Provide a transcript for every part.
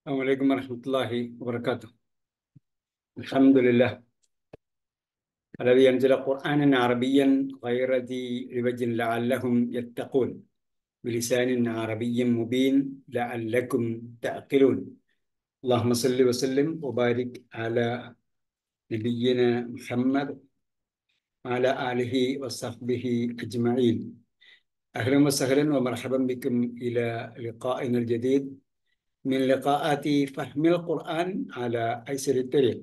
السلام عليكم ورحمة الله وبركاته الحمد لله الذي أنزل قرآنا عربيا غير ذي عوج لعلهم يتقون بلسان عربي مبين لعلكم تعقلون اللهم صل وسلم وبارك على نبينا محمد وعلى آله وصحبه أجمعين أهلا وسهلا ومرحبا بكم إلى لقائنا الجديد من لقاءات فهم القرآن على أيسر الطريق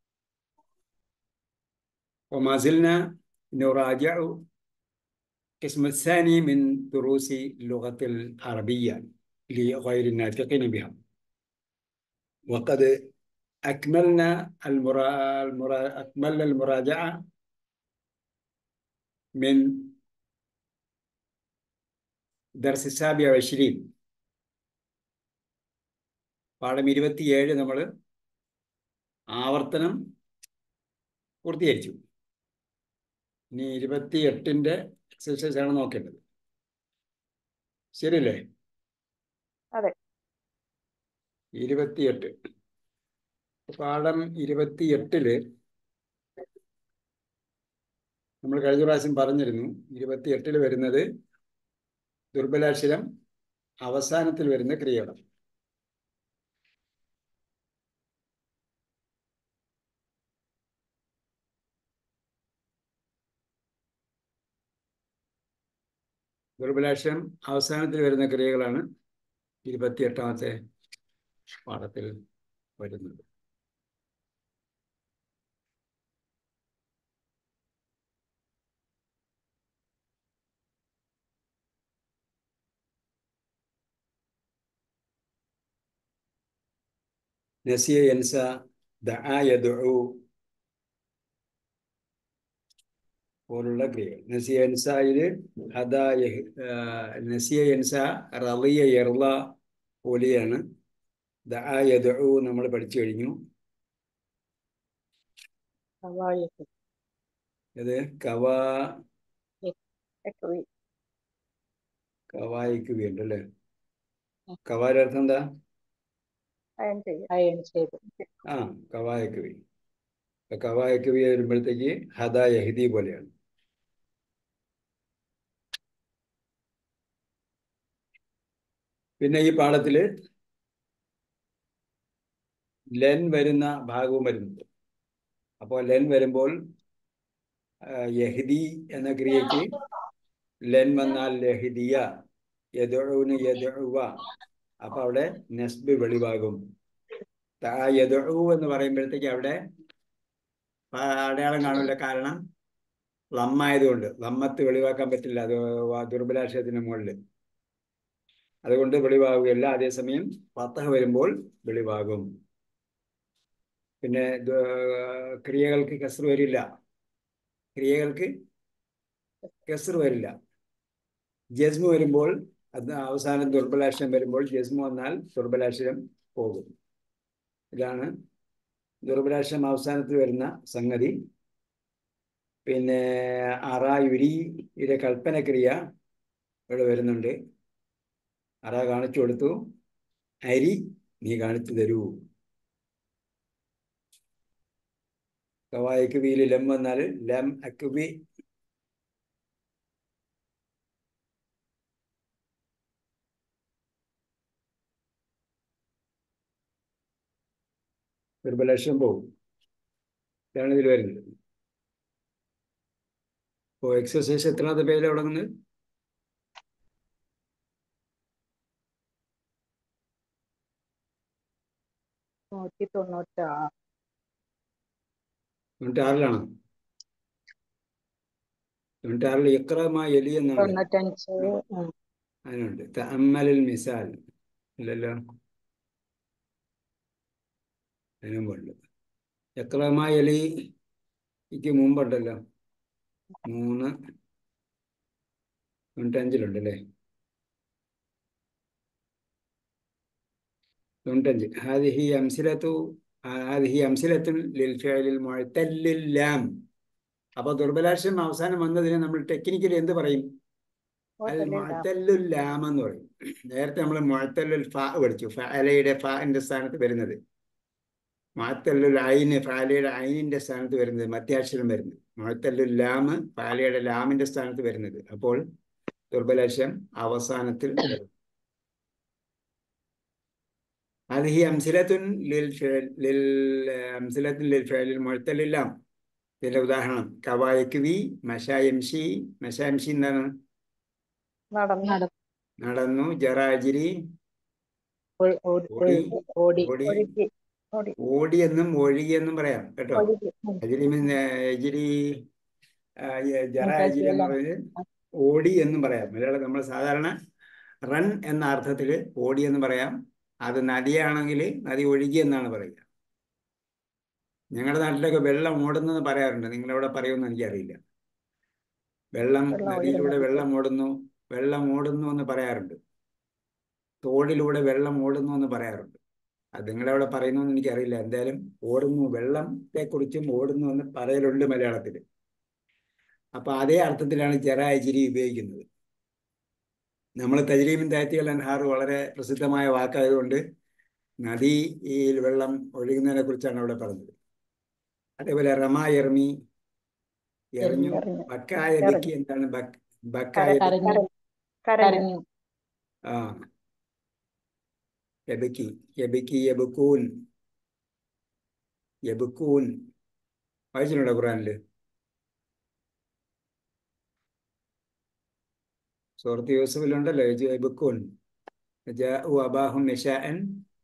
وما زلنا نراجع القسم الثاني من دروس اللغة العربية لغير الناطقين بها وقد أكملنا المرا... المرا... أكملنا المراجعة من درس السابع والعشرين പാഠം ഇരുപത്തിയേഴ് നമ്മൾ ആവർത്തനം പൂർത്തീകരിച്ചു ഇനി ഇരുപത്തി എട്ടിന്റെ എക്സസൈസ് ആണ് നോക്കേണ്ടത് ശരിയല്ലേ അതെ ഇരുപത്തിയെട്ട് പാഠം ഇരുപത്തിയെട്ടില് നമ്മൾ കഴിഞ്ഞ പ്രാവശ്യം പറഞ്ഞിരുന്നു ഇരുപത്തിയെട്ടില് വരുന്നത് ദുർബലാക്ഷരം അവസാനത്തിൽ വരുന്ന ക്രിയകൾ ദുർബലാക്ഷരം അവസാനത്തിൽ വരുന്ന ക്രിയകളാണ് ഇരുപത്തിയെട്ടാമത്തെ പാഠത്തിൽ വരുന്നത് നസിയ യൻസ ദആ യദ്ഉ പോലുള്ള ക്രിയകൾ നസിയ യൻസയില് ഹദാ യഹ് നസിയ യൻസ റളിയ യർള പോലെയാണ് ദആ യദ്ഉ നമ്മൾ പഠിച്ചു കഴിഞ്ഞു കവായത്ത് ഇത് കവാ എക്കവി കവായിക്ക് വേണ്ട അല്ലേ കവായുടെ അർത്ഥം എന്താ അയൺ ചെയ്ത് അയൺ ചെയ്ത് ആ കവായക്കവി കവായക്കവി വരുമ്പോഴത്തേക്ക് ഹദ യഹദി പോലെയാണ് പിന്നെ ഈ പാഠത്തില് ലെൻ വരുന്ന ഭാഗവും വരുന്നുണ്ട് അപ്പോൾ ലെൻ വരുമ്പോൾ യഹദി എന്ന ക്രിയക്ക് ലെൻ വന്നാൽ ലഹിദിയ യദുന് യദുവ അപ്പൊ അവിടെ നസ്ബ് വെളിവാകും യദു എന്ന് പറയുമ്പോഴത്തേക്ക് അവിടെ അടയാളം കാണില്ല കാരണം ലമ്മായതുകൊണ്ട് ലമ്മത്ത് വെളിവാക്കാൻ പറ്റില്ല അത് ദുർബലാക്ഷരത്തിന് മുകളിൽ അതുകൊണ്ട് വെളിവാകുകയില്ല അതേസമയം പത്തഹ വരുമ്പോൾ വെളിവാകും പിന്നെ ക്രിയകൾക്ക് കസർ വരില്ല ക്രിയകൾക്ക് കസർ വരില്ല ജസ്മു വരുമ്പോൾ അത് അവസാനം ദുർബലാക്ഷരം വരുമ്പോൾ ജസ്മു വന്നാൽ ദുർബലാക്ഷരം പോകും ഇതാണ് ദുർബലാക്ഷരം അവസാനത്തിൽ വരുന്ന സംഗതി പിന്നെ അറായുരിയുടെ കൽപ്പനക്രിയ ഇവിടെ വരുന്നുണ്ട് അറ കാണിച്ചു കൊടുത്തു അരി നീ കാണിച്ചു തരൂ കവായക്കുവിയിൽ ലം വന്നാൽ ലം അക്കുബി ദുർബലക്ഷം പോകും ഇതാണ് ഇതിൽ വരുന്നത് അപ്പോൾ എക്സസൈസ് എത്രാമത്തെ പേര് തുടങ്ങുന്നത് നൂറ്റി തൊണ്ണൂറ്റാറ് തൊണ്ണൂറ്റാറിലാണോ തൊണ്ണൂറ്റാറിൽ ഇക്രമ എലി എന്നാണ് തൊണ്ണൂറ്റഞ്ച് ഉം. അതിനുണ്ട് തഅമ്മലിൽ മിസാൽ ഇല്ലല്ലോ അതിന് മുമ്പുണ്ട് എക്രമ എലിക്ക് മുമ്പുണ്ടല്ലോ മൂന്ന് തൊണ്ണൂറ്റഞ്ചിലുണ്ട് അല്ലേ തൊണ്ണൂറ്റഞ്ച് ഹാദിഹി അംസിലത്തു ഹാദിഹി അംസിലത്തുൻ ലിൽ ഫിഅലിൽ മുഅ്തല്ലിൽ ലാം അപ്പോൾ ദുർബലാക്ഷരം അവസാനം വന്നതിന് നമ്മൾ ടെക്നിക്കലി എന്ത് പറയും അൽ മുഅത്തല്ലിൽ ലാം. മുഅത്തല്ലുൽ ലാം എന്ന് പറയും നേരത്തെ നമ്മൾ മുഅത്തല്ലുൽ ഫാ പഠിച്ചു ഫഅലയുടെ ഫാന്റെ സ്ഥാനത്ത് വരുന്നത് മുഅത്തല്ലുൽ ഐന് ഫാലയുടെ ഐനിന്റെ സ്ഥാനത്ത് വരുന്നത് മധ്യാക്ഷരം വരുന്നത് മുഅത്തല്ലുൽ ലാം ഫാലയുടെ ലാമിന്റെ സ്ഥാനത്ത് വരുന്നത് അപ്പോൾ ദുർബലാക്ഷരം അവസാനത്തിൽ വരും هذه أمثلة للفعل للأمثلة للفعل المعتل اللام ഇതിന്റെ ഉദാഹരണം കവായക്വി മഷായംഷി മഷായംഷി എന്താണ് നടന്നു നട- നടന്നു ജറാജിരി ഒ- ഓടി- ഓടി ഓടി ഓടി ഒഴുകി ഓടി ഓടി എന്നും ഒഴുകി എന്നും പറയാം കേട്ടോ ഒഴുകി ഉം. അജിരി മീൻ എജിരി ജറാജിരി എന്ന് പറയുന്നത് ഓടി എന്നും പറയാം മലയാളം നമ്മൾ സാധാരണ റൺ എന്ന അർത്ഥത്തിൽ ഓടി എന്ന് പറയാം അത് നദിയാണെങ്കിൽ നദി ഒഴുകി എന്നാണ് പറയുക ഞങ്ങളുടെ നാട്ടിലൊക്കെ വെള്ളം ഓടുന്നെന്ന് പറയാറുണ്ട് നിങ്ങളെവിടെ പറയുമെന്ന് എനിക്കറിയില്ല വെള്ളം വെള്ളം നദിയിലൂടെ ഓടുന്നത്. വെള്ളം ഓടുന്നു വെള്ളം ഓടുന്നു എന്ന് പറയാറുണ്ട് തോടിലൂടെ വെള്ളം ഓടുന്നു എന്ന് പറയാറുണ്ട് അത് നിങ്ങളെവിടെ പറയുന്നു എന്ന് എനിക്കറിയില്ല എന്തായാലും ഓടുന്നു വെള്ളത്തെ കുറിച്ചും ഓടുന്നു എന്ന് പറയലുണ്ട് മലയാളത്തിൽ അപ്പൊ അതേ അർത്ഥത്തിലാണ് ജറായജിരി ഉപയോഗിക്കുന്നത് നമ്മൾ തജ്രീമിൻ താറ്റികൾ അൻഹാർ വളരെ പ്രസിദ്ധമായ വാക്കായതുകൊണ്ട് നദിയിൽ വെള്ളം ഒഴുകുന്നതിനെ കുറിച്ചാണ് അവിടെ പറഞ്ഞത് അതേപോലെ റമ എർമി എറിഞ്ഞു എറിഞ്ഞു. ബക്കായ ബക്കി എന്താണ് ബക്ക് ബക്കായ കരഞ്ഞു കരഞ്ഞു കരഞ്ഞു ആ യബക്കി യബക്കി യബക്കൂൻ യബക്കൂൻ വായിച്ചിട്ടുണ്ടോ ഖുറാനില് സൂറത്ത് യൂസഫിലുണ്ടല്ലോ യബക്കൂൻ ജാഉ അബാഹും യശാഅൻ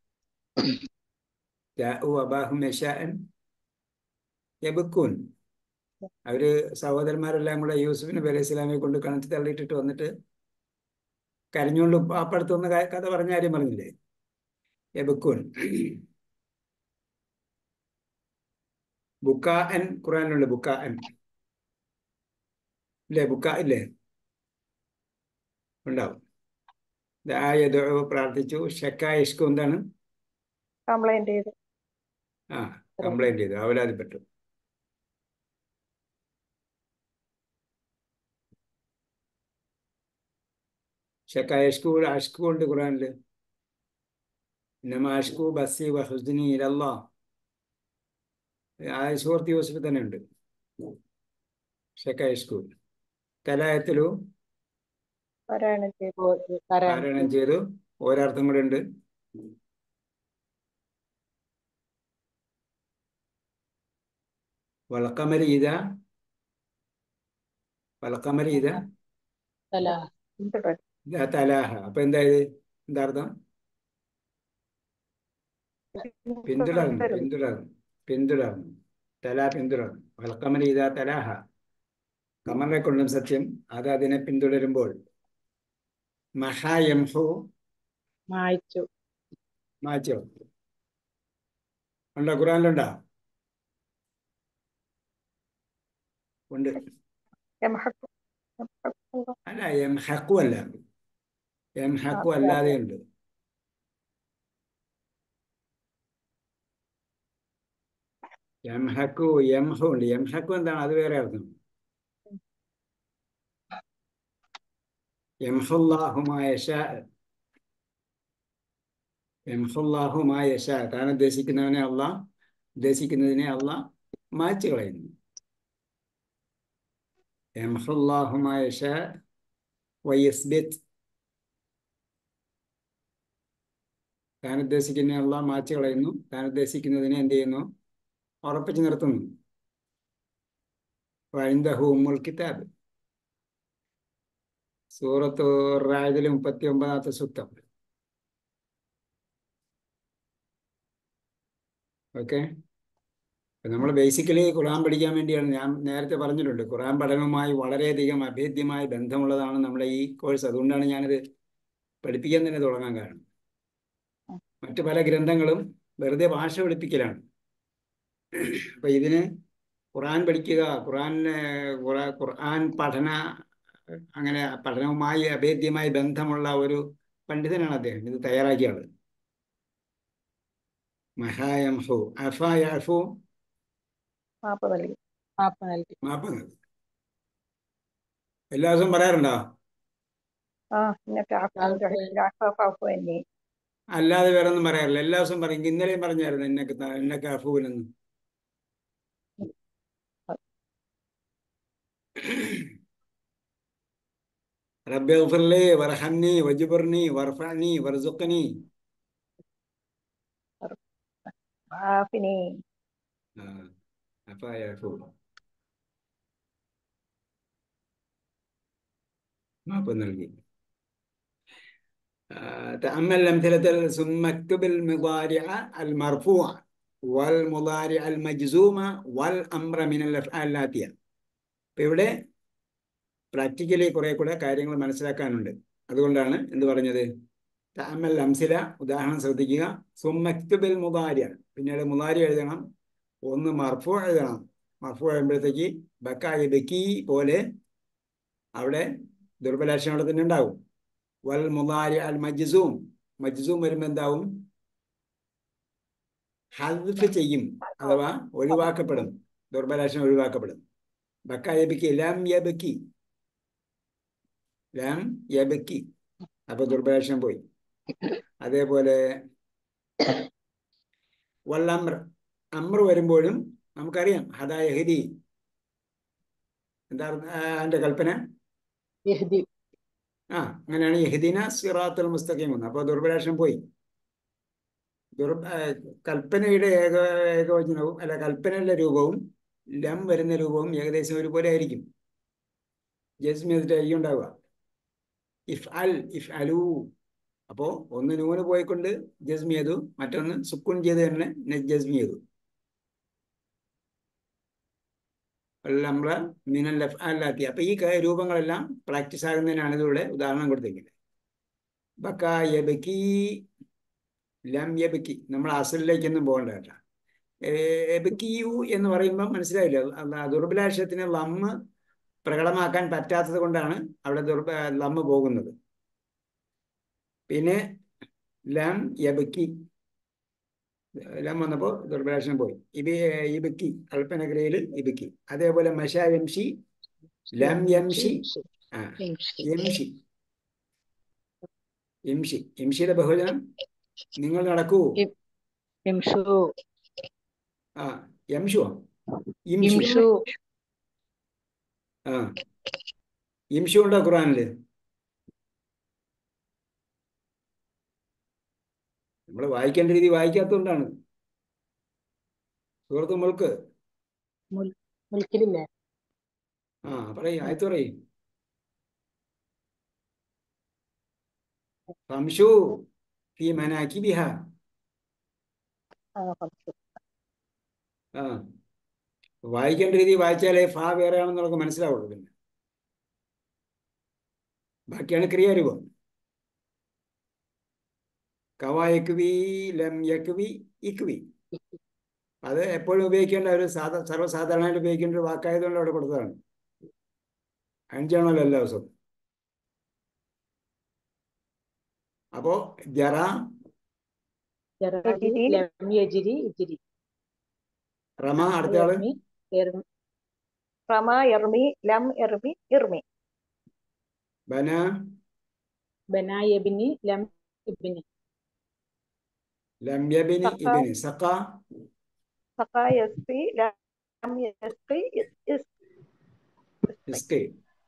ജാഉ അബാഹും യശാഅൻ യബക്കൂൻ അവര് സഹോദരന്മാരെല്ലാം കൂടെ യൂസുഫിനെ പേരെ ഇസ്ലാമിയെ കൊണ്ട് കണച്ച് തള്ളിയിട്ടിട്ട് വന്നിട്ട് കരഞ്ഞുകൊണ്ട് പാപ്പടുത്ത് വന്ന ക- കഥ പറഞ്ഞ കാര്യം പറഞ്ഞില്ലേ യബക്കൂൻ ബുക്കാഅൻ ഖുറാനിലുണ്ട് ബുക്കാഅൻ ഇല്ലേ ബുക്ക ഇല്ലേ ഉണ്ടാവും ദായദോ പ്രാർത്ഥിച്ചു ഷക്ക ഇഷ്കു എന്താണ് കംപ്ലൈന്റ് ചെയ്തു ആ കംപ്ലൈന്റ് ചെയ്തു അവലാതിപ്പെട്ടു ഷക്ക ഇഷ്കു അഷ്കു ഉണ്ട് ഖുറാനില് ഇന്നമ അഷ്കു ബസ്സി വ ഹുസ്നി ഇലല്ലാ ആ സുഹൃത്ത് യൂസഫ് തന്നെ ഉണ്ട് ഷക്ക ഇഷ്കു കലായത്തിലു പാരായണം ചെയ്തു പാരായണം ചെയ്തു ഒരർത്ഥം കൂടെ ഉണ്ട് വളക്കമരി ഇത വളക്കമരി ഇത തല പിന്തുടരും ഇതാ തലാഹ അപ്പൊ എന്തായത് എന്താ അർത്ഥം പിന്തുടർന്നു പിന്തുടർന്നു പിന്തുടർന്നു തല പിന്തുടർന്നു വളക്കമരി ഇതാ തലാഹ കമറിനെ കൊണ്ടും സത്യം അത് അതിനെ പിന്തുടരുമ്പോൾ മഹായംഹു മായ്ച്ചു മാച്ചോ ഉണ്ടോ ഖുറാനിലുണ്ടോ ഉണ്ട് യമഹക്കു. യമഹക്കു. അല്ല എം ഹക്കു അല്ല എം ഹക്കു അല്ലാതെ ഉണ്ട് എം ഹക്കു എം ഹു ഉണ്ട് എം ഹക്കു എന്താണ് അത് വേറെ അർത്ഥം യംഹുല്ലാഹുമായ യംഹുല്ലാഹുമായ താൻ ഉദ്ദേശിക്കുന്നവനെ അല്ല ഉദ്ദേശിക്കുന്നതിനെ അല്ല മായ്ച്ചു കളയുന്നു യംഹുല്ലാഹുമായ വയസ്ബിത്ത് താൻ ഉദ്ദേശിക്കുന്ന അല്ല മായ്ച്ചു കളയുന്നു താൻ ഉദ്ദേശിക്കുന്നതിനെ എന്ത് ചെയ്യുന്നു ഉറപ്പിച്ചു നിർത്തുന്നു വൈന്ദഹു ഉമ്മുൽ കിതാബ് സൂറത്ത് റായതിലെ മുപ്പത്തി ഒമ്പതാമത്തെ സുത്തം ഓക്കെ നമ്മൾ ബേസിക്കലി ഖുറാൻ പഠിക്കാൻ വേണ്ടിയാണ് ഞാൻ നേരത്തെ പറഞ്ഞിട്ടുണ്ട് ഖുറാൻ പഠനവുമായി വളരെയധികം അഭേദ്യമായ ബന്ധമുള്ളതാണ് നമ്മുടെ ഈ കോഴ്സ് അതുകൊണ്ടാണ് ഞാനിത് പഠിപ്പിക്കാൻ തന്നെ തുടങ്ങാൻ കാരണം മറ്റു പല ഗ്രന്ഥങ്ങളും വെറുതെ ഭാഷ പഠിപ്പിക്കലാണ് അപ്പൊ ഇതിന് ഖുറാൻ പഠിക്കുക ഖുറാൻ ഖുർആൻ പഠന അങ്ങനെ പഠനവുമായി അഭേദ്യമായി ബന്ധമുള്ള ഒരു പണ്ഡിതനാണ് അദ്ദേഹം ഇത് തയ്യാറാക്കിയ ആള് മഹായംഹു അഫായഫു മാപ്പ് നൽകി മാപ്പ് നൽകി മാപ്പ് നൽകി എല്ലാ ദിവസവും പറയാറുണ്ടോ ആ ഇന്നത്തെ ആഫുവിനെ അല്ലാതെ വേറെ ഒന്നും പറയാറില്ല എല്ലാ ദിവസവും പറയും ഇന്നലെയും പറഞ്ഞായിരുന്നു എന്നൊക്കെ എന്നൊക്കെ അഫൂവിനെന്ന് റബ്ബി ഗഫിർലി വർഹംനി വജുബുർനി വർഫഅനി വർസുഖ്നി ആഫിനെ ആ അപ്പൊ അഫൂ മാപ്പ് നൽകി آه، تأمل الأمثلة ثم اكتب المضارع المرفوع والمضارع المجزوم والأمر من الأفعال الآتية ഇപ്പൊ ഇവിടെ പ്രാക്ടിക്കലി കുറെ കൂടെ കാര്യങ്ങൾ മനസ്സിലാക്കാനുണ്ട് അതുകൊണ്ടാണ് എന്ത് പറഞ്ഞത് തഅമ്മൽ അംസില ഉദാഹരണം ശ്രദ്ധിക്കുക സുമ്മക്തുബിൽ മുതാരിയ പിന്നീട് മുതാരി എഴുതണം ഒന്ന് മർഫു എഴുതണം മർഫു എഴുതുമ്പോഴത്തേക്ക് ബക്കായി ബക്കി പോലെ അവിടെ ദുർബലാക്ഷം അവിടെ തന്നെ ഉണ്ടാവും വൽ മുതാരി അൽ മജ്സൂം മജ്സൂം വരുമ്പോൾ എന്താവും ഹദ്ഫ് ചെയ്യും അഥവാ ഒഴിവാക്കപ്പെടും ദുർബലാക്ഷം ഒഴിവാക്കപ്പെടും ബക്ക യബിക്കി ലാം യബക്കി ലാം യബക്കി അപ്പൊ ദുർബലാക്ഷം പോയി അതേപോലെ വല്ലമ്ര അമ്ര വരുമ്പോഴും നമുക്കറിയാം ഹദാ യഹദി എന്താ അതിന്റെ കൽപ്പന യഹ്ദി ആ അങ്ങനെയാണ് യഹദീന സിറാത്തുൽ മുസ്തഖീം എന്ന് അപ്പോൾ ദുർബലാക്ഷം പോയി ദുർ കൽപ്പനയുടെ ഏക ഏകവചനവും അല്ല കൽപ്പനയുടെ രൂപവും ലം വരുന്ന രൂപവും ഏകദേശം ഒരുപോലെ ആയിരിക്കും ജസ്മി ചെയ്തിട്ടായിരിക്കും ഉണ്ടാവുക ഇഫ് അൽ ഇഫ് അലു അപ്പോൾ ഒന്ന് നൂന് പോയിക്കൊണ്ട് ജസ്മി ചെയ്തു മറ്റൊന്ന് സുക്കുൻ ചെയ്ത് തന്നെ ജസ്മി ചെയ്തു നമ്മളെ മിനൽ അല്ലാത്തി അപ്പൊ ഈ ക- രൂപങ്ങളെല്ലാം പ്രാക്ടീസ് ആകുന്നതിനാണ് ഇതിലൂടെ ഉദാഹരണം കൊടുത്തിരിക്കുന്നത് ബക്ക യബക്കി ലം യബക്കി നമ്മൾ അസലിലേക്കൊന്നും പോകണ്ട കേട്ടോ എബക്കിയു എന്ന് പറയുമ്പോൾ മനസ്സിലായില്ല അത് ദുർബലാക്ഷരത്തിന് ലമ്മ് പ്രകടമാക്കാൻ പറ്റാത്തത് കൊണ്ടാണ് അവിടെ ദുർബ ലമ്മ് പോകുന്നത് പിന്നെ ലം യബക്കി ലം വന്നപ്പോൾ ദുർബലാക്ഷരം പോയി ഇബി ഇബക്കി കൽപ്പനക്രിയയിൽ ഇബക്കി അതേപോലെ മഷ യംഷി ലം യംഷി ആ യംഷി യംഷി യംഷിയുടെ ബഹുജനം നിങ്ങൾ നടക്കൂ യംഷു ആ യംഷു ഇംഷു യംഷു ആ ഇംഷു ഉണ്ടോ ഖുറാനില് നമ്മൾ വായിക്കേണ്ട രീതി വായിക്കാത്തതുകൊണ്ടാണ് സുഹൃത്ത് മുൾക്ക് മുൽ- മുൽക്കിലില്ലേ ആ പറയ് ആയത്ത് പറയ് ഫംഷു ഫി മനാകിബിഹ ആ ഫംസു ആ വായിക്കേണ്ട രീതി വായിച്ചാലേ ഫാ വേറെയാണെന്ന് നമുക്ക് മനസ്സിലാവുള്ളൂ പിന്നെ ബാക്കിയാണ് ക്രിയാരൂപം കവായക്വി ലം യക്വി ഇക്വി അത് എപ്പോഴും ഉപയോഗിക്കേണ്ട ഒരു സാധാ സർവ്വസാധാരണമായിട്ട് ഉപയോഗിക്കേണ്ട ഒരു വാക്കായതുകൊണ്ട് അവിടെ കൊടുത്തതാണ് അഞ്ചാണല്ലോ എല്ലാ ദിവസവും അപ്പോ ജറ ജറാജി യജിരി. ലം യജിരി ഇജിരി റമ അടുത്ത ആള് യർമി, യർമി, റമ എർമി ലം എർമി ഇർമി ബന ബന യബിനി ലം ഇബ്നി ലം യബിനി സഖ. ഇബിനി സഖ സഖ യസ്ഫി ലം യസ്ഫി ഇസ് ഇസ് ഇസ്കി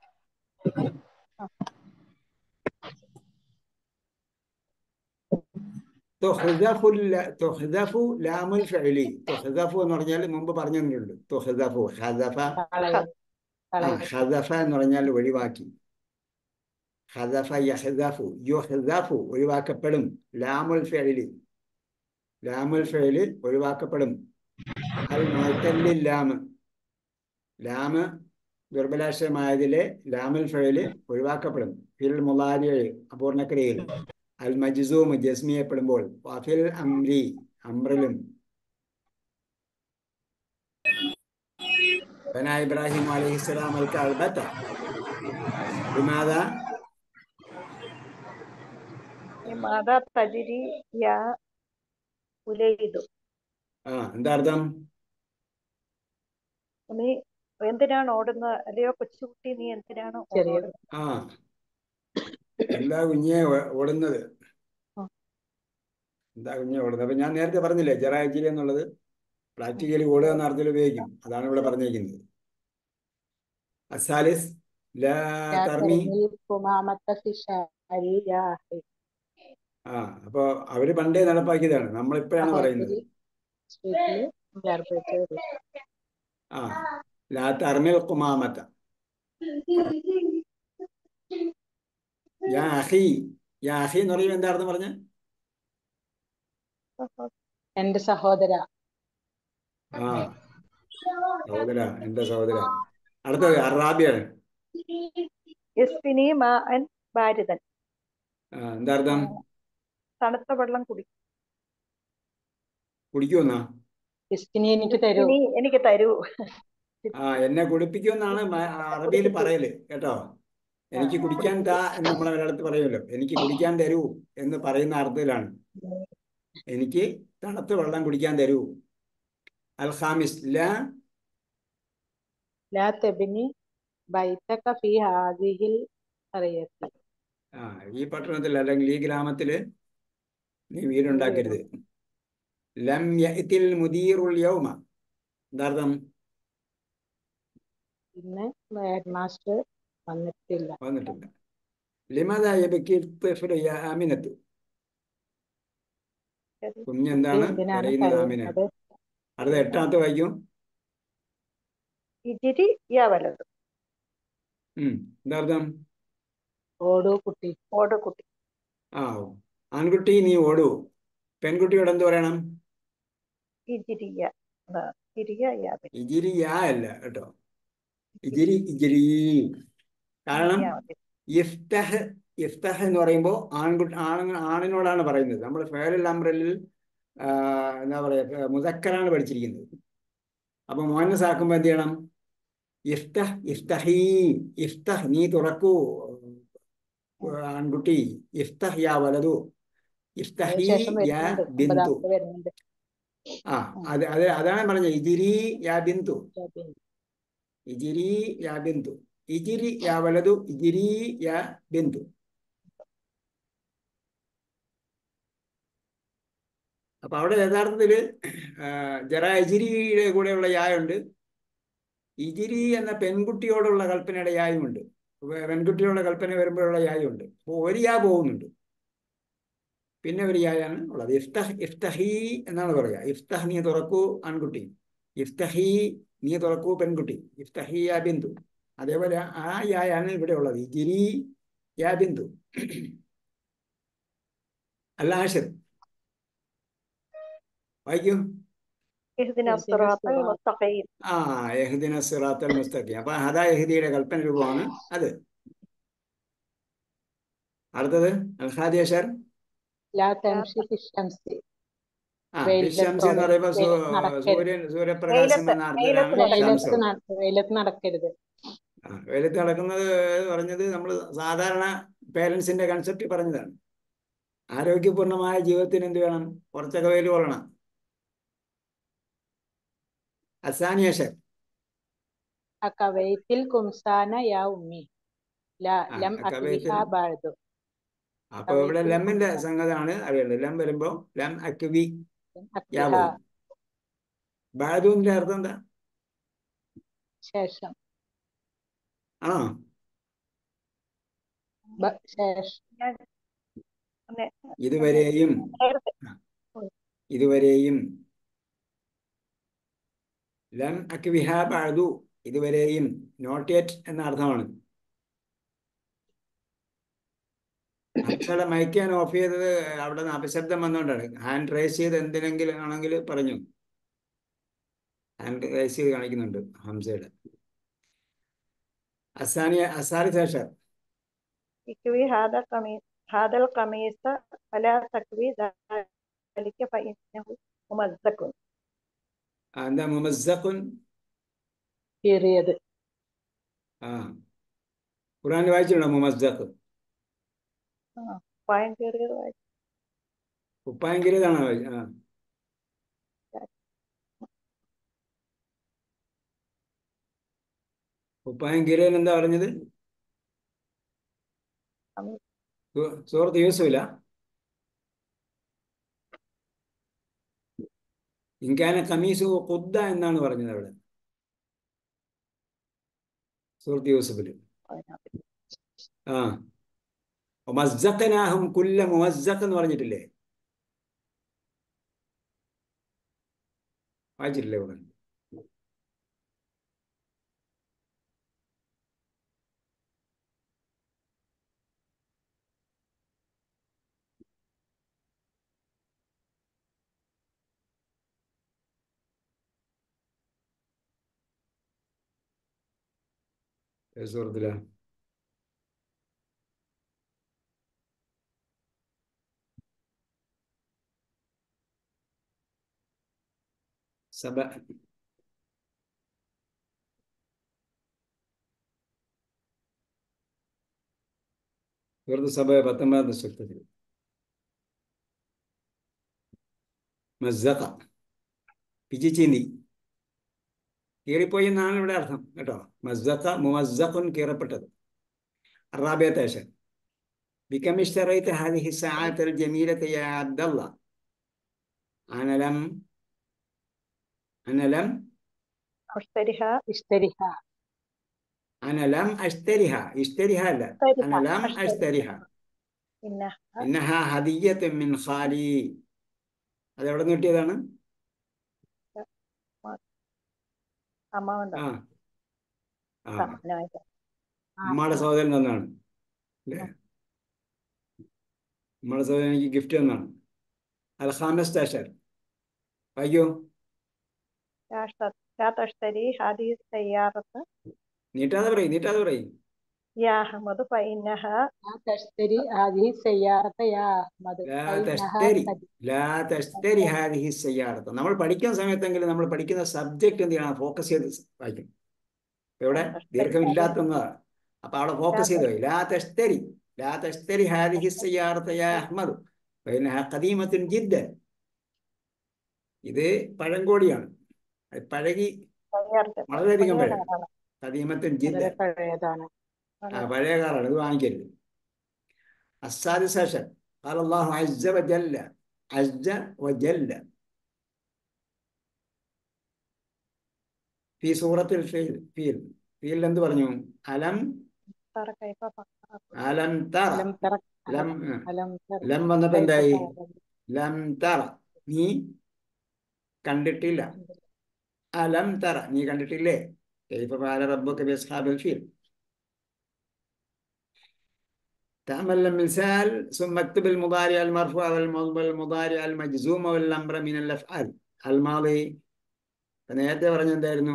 തുഹ്ദഫു ല- തുഹ്ദഫു ലാമുൽ ഫഇലി തുഹ്ദഫു എന്ന് പറഞ്ഞാൽ മുമ്പ് പറഞ്ഞു തന്നിട്ടുണ്ട് തുഹ്ദഫു ഹദഫ കളയ ആ കളയ ഹദഫ എന്ന് പറഞ്ഞാൽ ഒഴിവാക്കി ഹദഫ യഹ്ദഫു യുഹ്ദഫു ഒഴിവാക്കപ്പെടും ലാമുൽ ഫഇലി ലാമുൽ ഫഇലി ഒഴിവാക്കപ്പെടും അൽ മുഅത്തല്ലിൽ ലാമ് ലാമ് ദുർബലാക്ഷരമായതിലെ ലാമുൽ ഫഇലി ഒഴിവാക്കപ്പെടും ഫിൽ മുലാരിയ അപൂർണക്രിയയിൽ അൽ മജ്സൂം ജസ്മി ചെയ്യപ്പെടുമ്പോൾ വഫിൽ അംരി അമ്രിലും ബന ഇബ്രാഹിം അലൈഹിസ്സലാം അൽ കഅബത ബിമാദാ മാതാ തജിരി യാ ഉലൈദു ആ എന്താ അർത്ഥം നീ എന്തിനാണ് ഓടുന്നത് അല്ലയോ കൊച്ചുകുട്ടി നീ എന്തിനാണ് ചെറിയ ഓടുന്നത് ആ എന്താ കുഞ്ഞെ ഓ- ഓടുന്നത് ആ. എന്താ കുഞ്ഞെ ഓടുന്നത് അപ്പൊ ഞാൻ നേരത്തെ പറഞ്ഞില്ലേ ജറാജിരി എന്നുള്ളത് പ്രാക്ടിക്കലി ഓടുക എന്ന അർത്ഥത്തിൽ ഉപയോഗിക്കും അതാണ് ഇവിടെ പറഞ്ഞിരിക്കുന്നത് അസാലിസ് ലാ لا തർമി ترمي القمامة في الشارع يا أخي ആ അപ്പൊ അവര് പണ്ടേ നടപ്പാക്കിയതാണ് നമ്മളിപ്പോഴാണ് പറയുന്നത് സഹോദരി സ്ട്രീറ്റില് ഗാർബേജ് വരും ആ ലാ തർമിൽ കുമാമത്ത യാ അഹി യാ അഹി എന്ന് പറയുമ്പോൾ എന്താ അർത്ഥം പറഞ്ഞ എന്റെ സഹോദര ആ സഹോദര എന്റെ സഹോദര അടുത്തത് അറാബിയാണ് യസ്പിനി മാഅൻ ബാരിദൻ ആ, എന്താ അർത്ഥം തണുത്ത വെള്ളം കുടി കുടിക്കുമെന്നാ ഇസ്കിനി എനിക്ക് തരൂ ഇനി എനിക്ക് തരൂ ആ എന്നെ കുടിപ്പിക്കുമെന്നാണ് മ- അറബിയിൽ പറയല് കേട്ടോ എനിക്ക് കുടിക്കാൻ താ എന്ന് നമ്മളെ മലയാളത്തിൽ പറയുമല്ലോ എനിക്ക് കുടിക്കാൻ തരൂ എന്ന് പറയുന്ന അർത്ഥത്തിലാണ് എനിക്ക് തണുത്ത വെള്ളം കുടിക്കാൻ തരൂ അൽ ഖാമിസ് ല ലാ തെബിനി ബൈത്തക ഫി ഹാദിഹിൽ ഖറിയത്തി ആ ഈ പട്ടണത്തിൽ അല്ലെങ്കിൽ ഈ ഗ്രാമത്തില് നീ വീടുണ്ടാക്കരുത് ലം യഅ്തിൽ മുദീറുൽ യൗമ എന്താർത്ഥം ഇന്ന് ഹെഡ് മാസ്റ്റർ വന്നിട്ടില്ല വന്നിട്ടില്ല ലിമദ യബക്കി الطفل يا ആമിനത്ത് കുഞ്ഞെന്താണ് എന്തിനാണ് കരയുന്നത് ആമിന കരയുന്നത് അടുത്ത എട്ടാമത്തെ വായിക്കും ഇജിരി യാ വലത് ഉം എന്താർത്ഥം ഓടൂ കുട്ടി ഓട് കുട്ടി ആ ആൺകുട്ടി നീ ഓടൂ പെൺകുട്ടിയോട് എന്ത് പറയണം ഇജിരിയ അതാ, ഇരിയ യാ വലത്. ഇജിരി യാ അല്ല കേട്ടോ ഇജിരി ഇജിരി കാരണം യാ വലത്. ഇഫ്തഹ് ഇഫ്തഹ് എന്ന് പറയുമ്പോൾ ആൺകുട്ടി ആണ് ആണിനോടാണ് പറയുന്നത് നമ്മൾ ഫേരൽ അംബ്രലിൽ എന്താ പറയുക മുതക്കറാണ് പഠിച്ചിരിക്കുന്നത് അപ്പൊ മോഹനസ് ആക്കുമ്പോൾ എന്ത് ചെയ്യണം ഇഫ്തഹ് ഇഫ്തഹീ ഇഫ്തഹ് നീ തുറക്കൂ ആൺകുട്ടി ഇഫ്തഹ് യാ വലതു ഇഫ്തഹീ ശേഷം യാ വരുന്നുണ്ട് ബിന്ദു ഒമ്പതാമത്തെ വരുന്നുണ്ട് ആ അത് അത് അതാണ് പറഞ്ഞത് ഇജിരി യാ ബിന്ദു പിന്നെ ഇജിരി യാ ബിന്ദു ഇജിരി യാ വലതു ഇജിരി യാ ബിന്ദു അപ്പൊ അവിടെ യഥാർത്ഥത്തില് ജറ ഇജിരിയുടെ കൂടെയുള്ള യായുണ്ട് ഇജിരി എന്ന പെൺകുട്ടിയോടുള്ള കൽപ്പനയുടെ യായുമുണ്ട് വെ- പെൺകുട്ടിയോടുള്ള കൽപ്പന വരുമ്പോഴുള്ള യായുണ്ട് അപ്പോൾ ഒരു യാ പോകുന്നുണ്ട് പിന്നെ ഒരു യായാണ് ഉള്ളത് ഇഫ്തഹ് ഇഫ്തഹി എന്നാണ് പറയുക ഇഫ്തഹ് നീ തുറക്കൂ ആൺകുട്ടി ഇഫ്തഹി നീ തുറക്കൂ പെൺകുട്ടി ഇഫ്തഹി യാ ബിന്ദു അതേപോലെ ആ യായാണ് ഇവിടെ ഉള്ളത് ഇജിരി യാ ബിന്ദു അല്ല ആഷിർ വായിക്കൂ ഇഹ്ദിന ഇഹ്ദിന സിറാത്തൽ സിറാത്ത. മുസ്തഖീം ആ യഹ്ദിന സിറാത്തൽ മുസ്തഖീം അപ്പൊ ഹദാ യഹ്ദിയുടെ കൽപ്പന രൂപമാണ് അത് അടുത്തത് അൽഹാദി അഷർ ലാ തംഷി ഫി ശംസി ആ വെയിലത്ത് ഷംസി എന്ന് പറയുമ്പോൾ സൂ- വെയിലത്ത് നടക്കരുത്. സൂര്യൻ സൂര്യപ്രകാശം വെയിലത്ത്, എന്ന വെയിലത്ത് അർത്ഥത്തിലാണ് വെയിലത്ത് ഷംസ് ന- വെയിലത്ത് നടക്കരുത് ആ, വെയിലത്ത് നടക്കുന്നത് പറഞ്ഞത് നമ്മൾ സാധാരണ പേരൻസിന്റെ കൺസെപ്റ്റ് പറഞ്ഞതാണ് ആരോഗ്യപൂർണമായ ജീവിതത്തിന് എന്ത് വേണം കുറച്ചൊക്കെ വെയിൽ കൊള്ളണം അസാനിയഷർ അക്കവൈത്തിൽ കുംസാന യാ ഉമ്മി ലാ ആ, ലം അക്കവൈത്തിൽ. അക്വിഹ ബാഴ്ദു അപ്പൊ ഇവിടെ ലമ്മിന്റെ സംഗതിയാണ് അറിയേണ്ടത് ലം വരുമ്പോ ലം അക്വി യാ അക്വിഹ വരും ബാദുവിന്റെ അർത്ഥം എന്താ ശേഷം ആണോ ബ- ശേഷം ഞാൻ പിന്നെ ഇതുവരെയും നേരത്തെ ഇതുവരെയും ലം അക്വിഹ ബാദു ഇതുവരെയും നോട്ട് യെറ്റ് എന്ന അർത്ഥമാണ് അച്ഛടെ മയക്കാൻ ഓഫ് ചെയ്തത് അവിടെ നിന്ന് അപശബ്ദം വന്നുകൊണ്ടാണ് ഹാൻഡ് റേസ് ചെയ്ത് എന്തിനെങ്കിലും ആണെങ്കിൽ പറഞ്ഞു ഹാൻഡ് റേസ് ചെയ്ത് കാണിക്കുന്നുണ്ട് ഹംസയുടെ അസാനിയ അസാരി ശേഷം ഇക്വി ഹാദ ഖമീസ് ഹാദൽ ഖമീസ വലാ തക്വി ദാലിക ഫഇന്നഹു മുമസ്സഖുൻ എന്താ മുമസ്സഖുൻ കീറിയത് ആ ഖുറാനിൽ വായിച്ചിട്ടുണ്ടോ മുമസ്സഖ് പായം കയറിയത് വായിച്ചു കുപ്പായം കിരിയതാണോ വായി- ആ കുപ്പായം കിരിയൻ എന്താ പറഞ്ഞത് സൂ- സൂറത്ത് യൂസുഫില ഇൻകാന കമീസു ഖുദ്ദ എന്നാണ് പറഞ്ഞത് അവിടെ സൂറത്ത് യൂസുഫില് ആ മസ്സഖനാഹും കുല്ല മുമസ്സഖ് എന്ന് പറഞ്ഞിട്ടില്ലേ വായിച്ചിട്ടില്ലേ ഇവിടെ ഏത് സൂറത്തിലാ സബ സൂറത്ത് സബ പത്തൊമ്പതാമത്തെ സൂക്തത്തിൽ മസ്സഖ പിച്ചിച്ചീന്തി കീറിപ്പോയി എന്നാണ് ഇവിടെ അർത്ഥം കേട്ടോ മസ്സഖ മുമസ്സഖുൻ കീറപ്പെട്ടത് الرابعة عشر بكم اشتريت هذه الساعات الجميلة يا عبد الله أنا لم أنا لم أشتريها ഇഷ്തരിഹ أنا لم أشتريها اشتريها لا أنا لم أشتريها إنها إنها هدية من خالي അത് എവിടെ നിന്ന് കിട്ടിയതാണ് amount ആ ആ സമ്മാനമായിട്ട് ഉമ്മയുടെ സഹോദരൻ തന്നാണ് അല്ലേ ഉമ്മയുടെ സഹോദരൻ എനിക്ക് ഗിഫ്റ്റ് തന്നാണ് അൽഹാമസ് താഷർ അയ്യോ لا أشت- لا تشتري هذه السيارة നീട്ടാതെ പറയും നീട്ടാതെ പറയും يا أحمد فإنها لا تشتري هذه السيارة يا أحمد لا فإنها تشتري قد- ലാ തഷ്തരി ഹാദിഹി സയ്യാറത്ത് നമ്മൾ പഠിക്കുന്ന സമയത്തെങ്കിലും നമ്മൾ പഠിക്കുന്ന സബ്ജക്റ്റ് എന്ത് ചെയ്യണം ഫോക്കസ് ചെയ്ത് വായിക്കും ഇപ്പൊ ഇവിടെ ദീർഘമില്ലാത്തതാണ് അപ്പൊ അവിടെ ഫോക്കസ് ചെയ്ത് പോയി ലാ തഷ്തരി ലാ തഷ്തരി ഹാദിഹി സയ്യാറത്ത് യാ അഹ്മദ് ഫഇന്നഹാ ഖദീമത്തുൻ ജിദ്ദൻ ഇത് പഴങ്കോടിയാണ് അത് പഴകി سيارة വളരെയധികം പഴയ പഴം കാറാണ്. ഖദീമത്തുൻ വളരെ ജിദ്ദൻ പഴയതാണ് ആ പഴയ കാറാണ് ഇത് വാങ്ങിക്കരുത് السادس عشر قال الله عز وجل عز وجل في سورة الفيل فيل فيل എന്ത് പറഞ്ഞു അലം ترى كيف فكر അലം തറ അലം തറ ലം അലം തറ ലം വന്നപ്പോ കൈഫ എന്തായി ഫഅല ലം തറ നീ കണ്ടിട്ടില്ല അലം തറ നീ കണ്ടിട്ടില്ലേ كيف فعل ربك بأصحاب الفيل تعمل المثال ثم اكتب المضارع المرفوع والمضارع المجزوم والأمر من الأفعال الماضي നേരത്തെ പറഞ്ഞ എന്തായിരുന്നു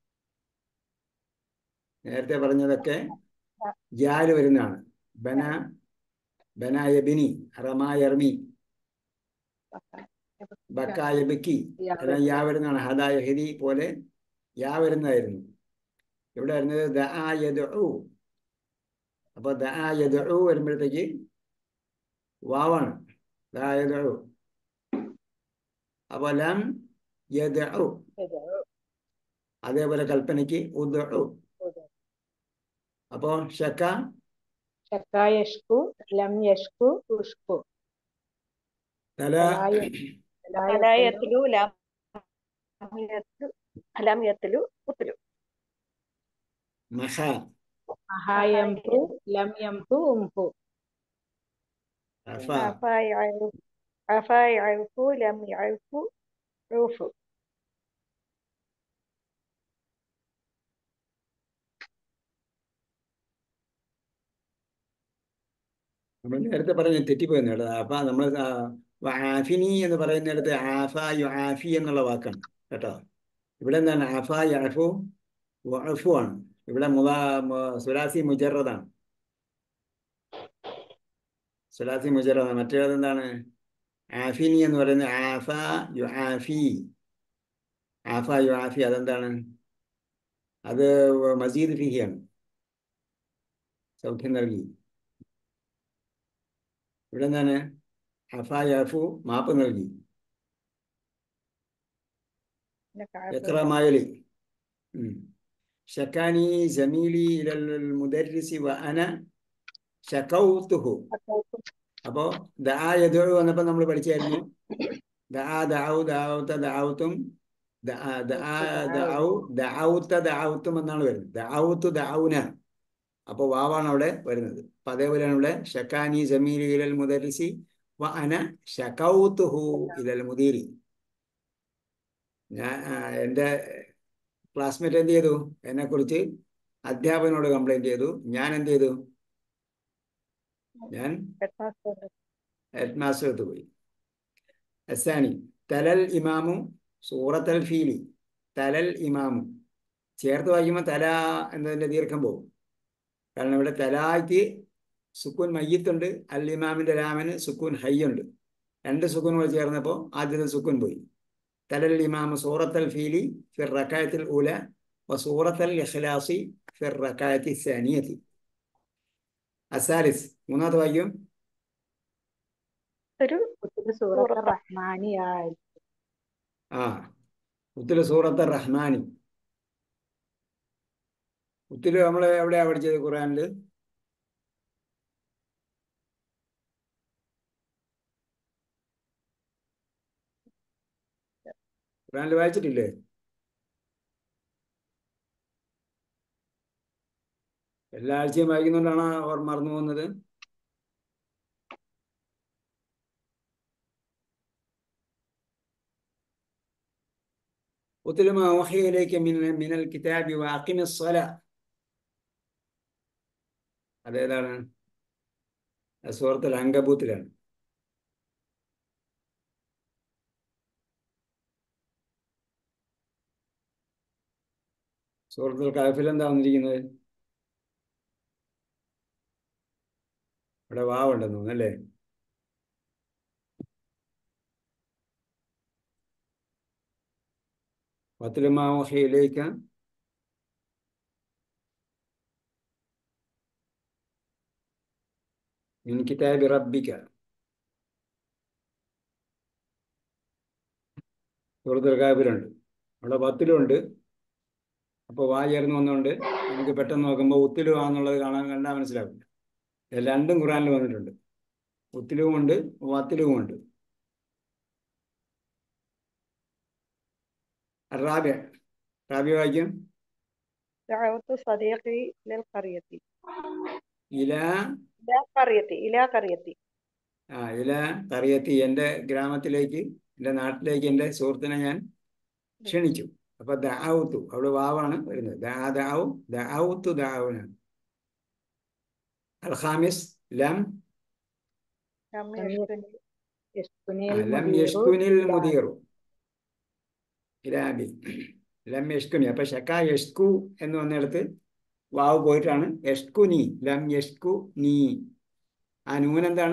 നേരത്തെ പറഞ്ഞതൊക്കെ ജാല് വരുന്നതാണ് ബന ബനായ ബിനി റമായർമി ബക്കായ ബക്കി എല്ലാം യാ വരുന്നതാണ് ഹദായ ഹെരി പോലെ യാ വരുന്നതായിരുന്നു ഇവിടെ വരുന്നത് ദആ യദ്ഉ അപ്പൊ ദആ യദ്ഉ വരുമ്പോഴത്തേക്ക് വാവാണ് ദആ യദ്ഉ അപ്പൊ ലം യദ്ഉ അതേപോലെ കൽപ്പനയ്ക്ക് ഉദ്ഉ അപ്പോ ഷക്ക ശക്ക യഷ്കു ലം യഷ്കു ഉഷ്കു തല لا يتلو لم يتلو لم يتلو قتلو മഹ മഹായംഹു ലം യംഹു ഉംഹു അഫ عفا يعرف عفا يعرف لم يعرف عوف നമ്മൾ നേരത്തെ പറഞ്ഞ തെറ്റിപ്പോയെന്ന് കേട്ടോ അപ്പൊ നമ്മൾ ആഫിനി എന്ന് പറയുന്നിടത്ത് ആഫ യു ആഫി എന്നുള്ള വാക്കാണ് കേട്ടോ ഇവിടെ എന്താണ് ആഫ യഅഫു വഅഫു ആണ് ഇവിടെ മുതാ മ- സുലാസി മുജറദാണ് സുലാസി മുജറദാണ് മറ്റേത് എന്താണ് ആഫിനി എന്ന് പറയുന്നത് ആഫ യു ആഫി ആഫ യു ആഫി അതെന്താണ് അത് മസീദ് ഫിഹിയാണ് സൗഖ്യം നൽകി ഇവിടെ എന്താണ് അഫ യഫു മാപ്പ് നൽകി إنك عفو എത്ര മായലി ഷക്കാനി ജമീലി ഇലൽ മുദരിസി വ അന ഷക്കൗത്തുഹു أتوكم അപ്പോ ദാ യദു വന്നപ്പോ നമ്മൾ പഠിച്ചായിരുന്നു ദാ ദാവു ദാവത്ത ദാവത്തും ദാ- ദാ- ദാവു ദാവത്ത ദാവത്തും എന്നാണ് വരുന്നത് ദാവത്തു ദാവുന അപ്പൊ വാവാണ് അവിടെ വരുന്നത് അപ്പൊ അതേപോലെയാണ് ഇവിടെ ഷക്കാനി ജമീൽ ഇലൽ മുദരിസി വ അന ഷക്കൗത്തുഹു ഇലൽ മുദീരി ഞാൻ ആ, എൻ്റെ ക്ലാസ്മേറ്റ് എന്ത് ചെയ്തു എന്നെ കുറിച്ച് അധ്യാപകനോട് കംപ്ലൈന്റ് ചെയ്തു ഞാൻ എന്ത് ചെയ്തു ഞാൻ headmaster ഹെഡ് മാസ്റ്റർ അടുത്ത് പോയി അസാനി തലൽ ഇമാമു സൂറത്തൽ ഫീലി തലൽ ഇമാമു ചേർത്ത് വായിക്കുമ്പോൾ തല എന്നതിൻ്റെ ദീർഘം പോകും കാരണം ഇവിടെ തലായ്ക്ക് സുക്കൂൻ മയ്യത്തുണ്ട് അൽ ഇമാമിൻ്റെ രാമന് സുക്കൂൻ ഹയ്യുണ്ട് രണ്ട് സുക്കൂനുകൾ ചേർന്നപ്പോൾ ആദ്യത്തെ സുക്കൂൻ പോയി തലൽ ഇമാമു സൂറത്തൽ ഫീലി ഫിർ റക്കായത്തിൽ ഉല വ സൂറത്തൽ ഇഖ്ലാസി ഫിർ റക്കായത്തി സനിയത്തി അസാലിസ് മൂന്നാമത്തെ വാക്യം ഒരു ഉത്തര സൂറത്ത് റഹ്മാനിയായി ആ ഉത്തില് സൂറത്ത് റഹ്മാനി ഉത്തില് നമ്മൾ എവിടെയാ പഠിച്ചത് ഖുറാനില് ഖുറാനിൽ വായിച്ചിട്ടില്ലേ എല്ലാ ആഴ്ചയും വായിക്കുന്നതുകൊണ്ടാണ് അവർ മറന്നു പോകുന്നത് ഉത്തില് മാ ഊഹിയ ഇലൈക മിൻ മിനൽ കിതാബി വഅഖിമിസ് സ്വലാ അതേതാണ് അത് സൂറത്തുൽ അങ്കബൂത്തിലാണ് സൂറത്തുൽ കഹഫിൽ എന്താ വന്നിരിക്കുന്നത് ഇവിടെ വാവുണ്ടെന്ന് തോന്നുന്നു അല്ലേ വത്തുലമാ ഊഹിയ ഇലൈക മിൻ കിതാബി റബ്ബിക സൂറത്തുൽ കഹഫിലുണ്ട് അവിടെ പത്തിലുണ്ട് അപ്പോൾ വാ ചേർന്ന് വന്നുകൊണ്ട് നമുക്ക് പെട്ടെന്ന് നോക്കുമ്പോൾ ഉത്തിലും ആന്നുള്ളത് കാണാൻ കണ്ടാൽ മനസ്സിലാവില്ല ഇത് രണ്ടും ഖുറാനിൽ വന്നിട്ടുണ്ട് ഉത്തിലും ഉണ്ട് വത്തിലും ഉണ്ട് റാബിയ റാബിയ വായിക്കും دعوت صديقي للقرية ഇല إلى قريتي إلى قريتي ആ ഇല കറിയത്തി എൻ്റെ ഗ്രാമത്തിലേക്ക് എൻ്റെ നാട്ടിലേക്ക് എൻ്റെ സുഹൃത്തിനെ ഞാൻ ക്ഷണിച്ചു അപ്പൊ ദാവത്തു അവിടെ വാവാണ് വരുന്നത് ദാ ദാവു ദാവത്തു ദാവുനാണ് അൽഹാമിസ് ലം لم لم يشكني ആ, യസ്കുനിൽ ലം മുദീറു യഷ്കുനിൽ ഇലാ മുദീറു ഇലാബി ലം യഷ്കുനി അപ്പൊ ഷക്ക യഷ്കു എന്ന് വന്നിടത്ത് വാവ് പോയിട്ടാണ് യഷ്കുനി ലം യഷ്കു നീ ആ നൂൻ എന്താണ്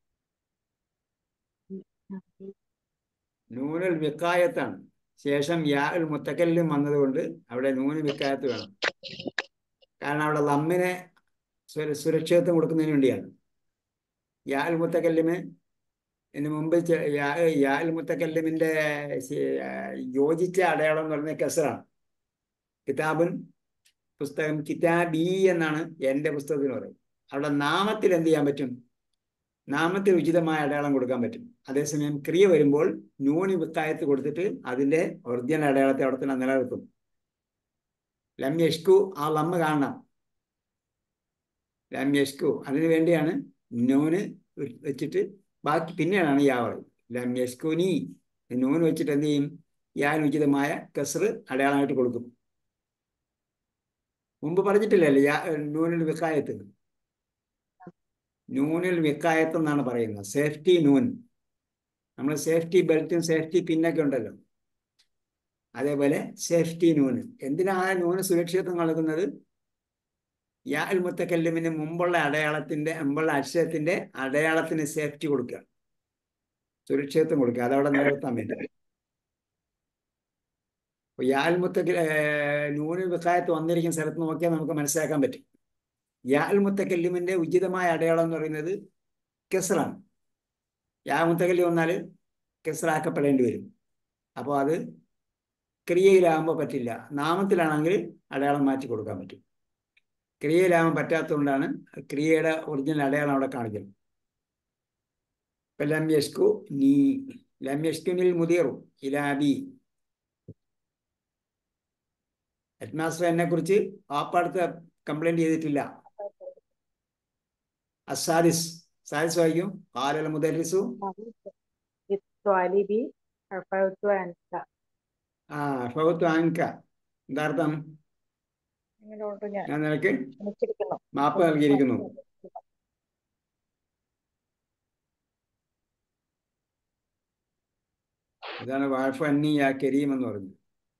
നൂനുൽ വിക്കായത്താണ് ശേഷം യാ ഉൽ മുത്തക്കല്ലും വന്നതുകൊണ്ട് അവിടെ നൂന് വിക്കായത്ത് വേണം കാരണം അവിടെ ലമ്മിനെ സുര- സുരക്ഷിതത്വം കൊടുക്കുന്നതിന് വേണ്ടിയാണ് യാ ഉൽ മുത്തക്കല്ലിമ് ഇതിന് മുമ്പ് ചെ- യാ യാ ഉൽ മുത്തക്കല്ലിമിന്റെ ശ- യോജിച്ച അടയാളം എന്ന് പറയുന്നത് കസറാണ് കിതാബുൻ പുസ്തകം കിതാബി എന്നാണ് എൻ്റെ പുസ്തകത്തിന് പറയുന്നത് അവിടെ നാമത്തിൽ എന്ത് ചെയ്യാൻ പറ്റും നാമത്തിൽ ഉചിതമായ അടയാളം കൊടുക്കാൻ പറ്റും അതേസമയം ക്രിയ വരുമ്പോൾ നൂന് വിത്തായത്ത് കൊടുത്തിട്ട് അതിന്റെ ഒറിജിനൽ അടയാളത്തെ അവിടെ തന്നെ നിലനിർത്തും ലം യഷ്കു ആ ലമ്മ കാണണം ലം യഷ്കു അതിനു വേണ്ടിയാണ് നൂന് വെച്ചിട്ട് ബാക്കി പിന്നെയാണ് യാ പറയും ലം യഷ്കുനി നൂന് വെച്ചിട്ട് എന്ത് ചെയ്യും യാൻ ഉചിതമായ കസർ അടയാളമായിട്ട് കൊടുക്കും മുമ്പ് പറഞ്ഞിട്ടില്ലല്ലേ യാ നൂനിൽ വിക്കായത്ത് നൂനിൽ വിക്കായത്ത് എന്നാണ് പറയുന്നത് സേഫ്റ്റി നൂൻ നമ്മൾ സേഫ്റ്റി ബെൽറ്റും സേഫ്റ്റി പിന്നൊക്കെ ഉണ്ടല്ലോ അതേപോലെ സേഫ്റ്റി നൂന് എന്തിനാണ് നൂന് സുരക്ഷിതത്വം നൽകുന്നത് യാ അൽ മുത്തക്കല്ലിമിന് മുമ്പുള്ള അടയാളത്തിന്റെ മുമ്പുള്ള അക്ഷരത്തിന്റെ അടയാളത്തിന് സേഫ്റ്റി കൊടുക്കുക സുരക്ഷിതത്വം കൊടുക്കുക അതവിടെ നിലനിർത്താൻ വേണ്ടി അപ്പൊ യാ അൽ മുത്തക്ക നൂന് വിക്കായത്ത് വന്നിരിക്കുന്ന സ്ഥലത്ത് നോക്കിയാൽ നമുക്ക് മനസ്സിലാക്കാൻ പറ്റും യാ അൽ മുത്തക്കല്ലിമിന്റെ ഉചിതമായ അടയാളം എന്ന് പറയുന്നത് കെസറാണ് യാ മുത്തക്കല്ലി വന്നാൽ കെസറാക്കപ്പെടേണ്ടി വരും അപ്പോൾ അത് ക്രിയയിലാകുമ്പോൾ പറ്റില്ല നാമത്തിലാണെങ്കിൽ അടയാളം മാറ്റി കൊടുക്കാൻ പറ്റും ക്രിയയിലാവാൻ പറ്റാത്തതുകൊണ്ടാണ് ക്രിയയുടെ ഒറിജിനൽ അടയാളം അവിടെ കാണിക്കുന്നത് ഇപ്പൊ ലം യഷ്കു നീ ലം യഷ്കുനിൽ മുതിയറു ഇലാബി ഹെഡ് മാസ്റ്റർ എന്നെ കുറിച്ച് ആപ്പടുത്ത് കംപ്ലൈന്റ് ചെയ്തിട്ടില്ല അസാദിസ് സാദിസ് വായിക്കും കാലല മുദരിസു الطالب عفوت عنك ആ ഫൗത്തു അങ്ക എന്താർത്ഥം നിങ്ങളോട് ഞാൻ ഞാൻ നിനക്ക് ക്ഷമിച്ചിരിക്കുന്നു മാപ്പ് നൽകിയിരിക്കുന്നു ഇതാണ് വാഴഫ് അന്നി യാ കരീം എന്ന് പറഞ്ഞത്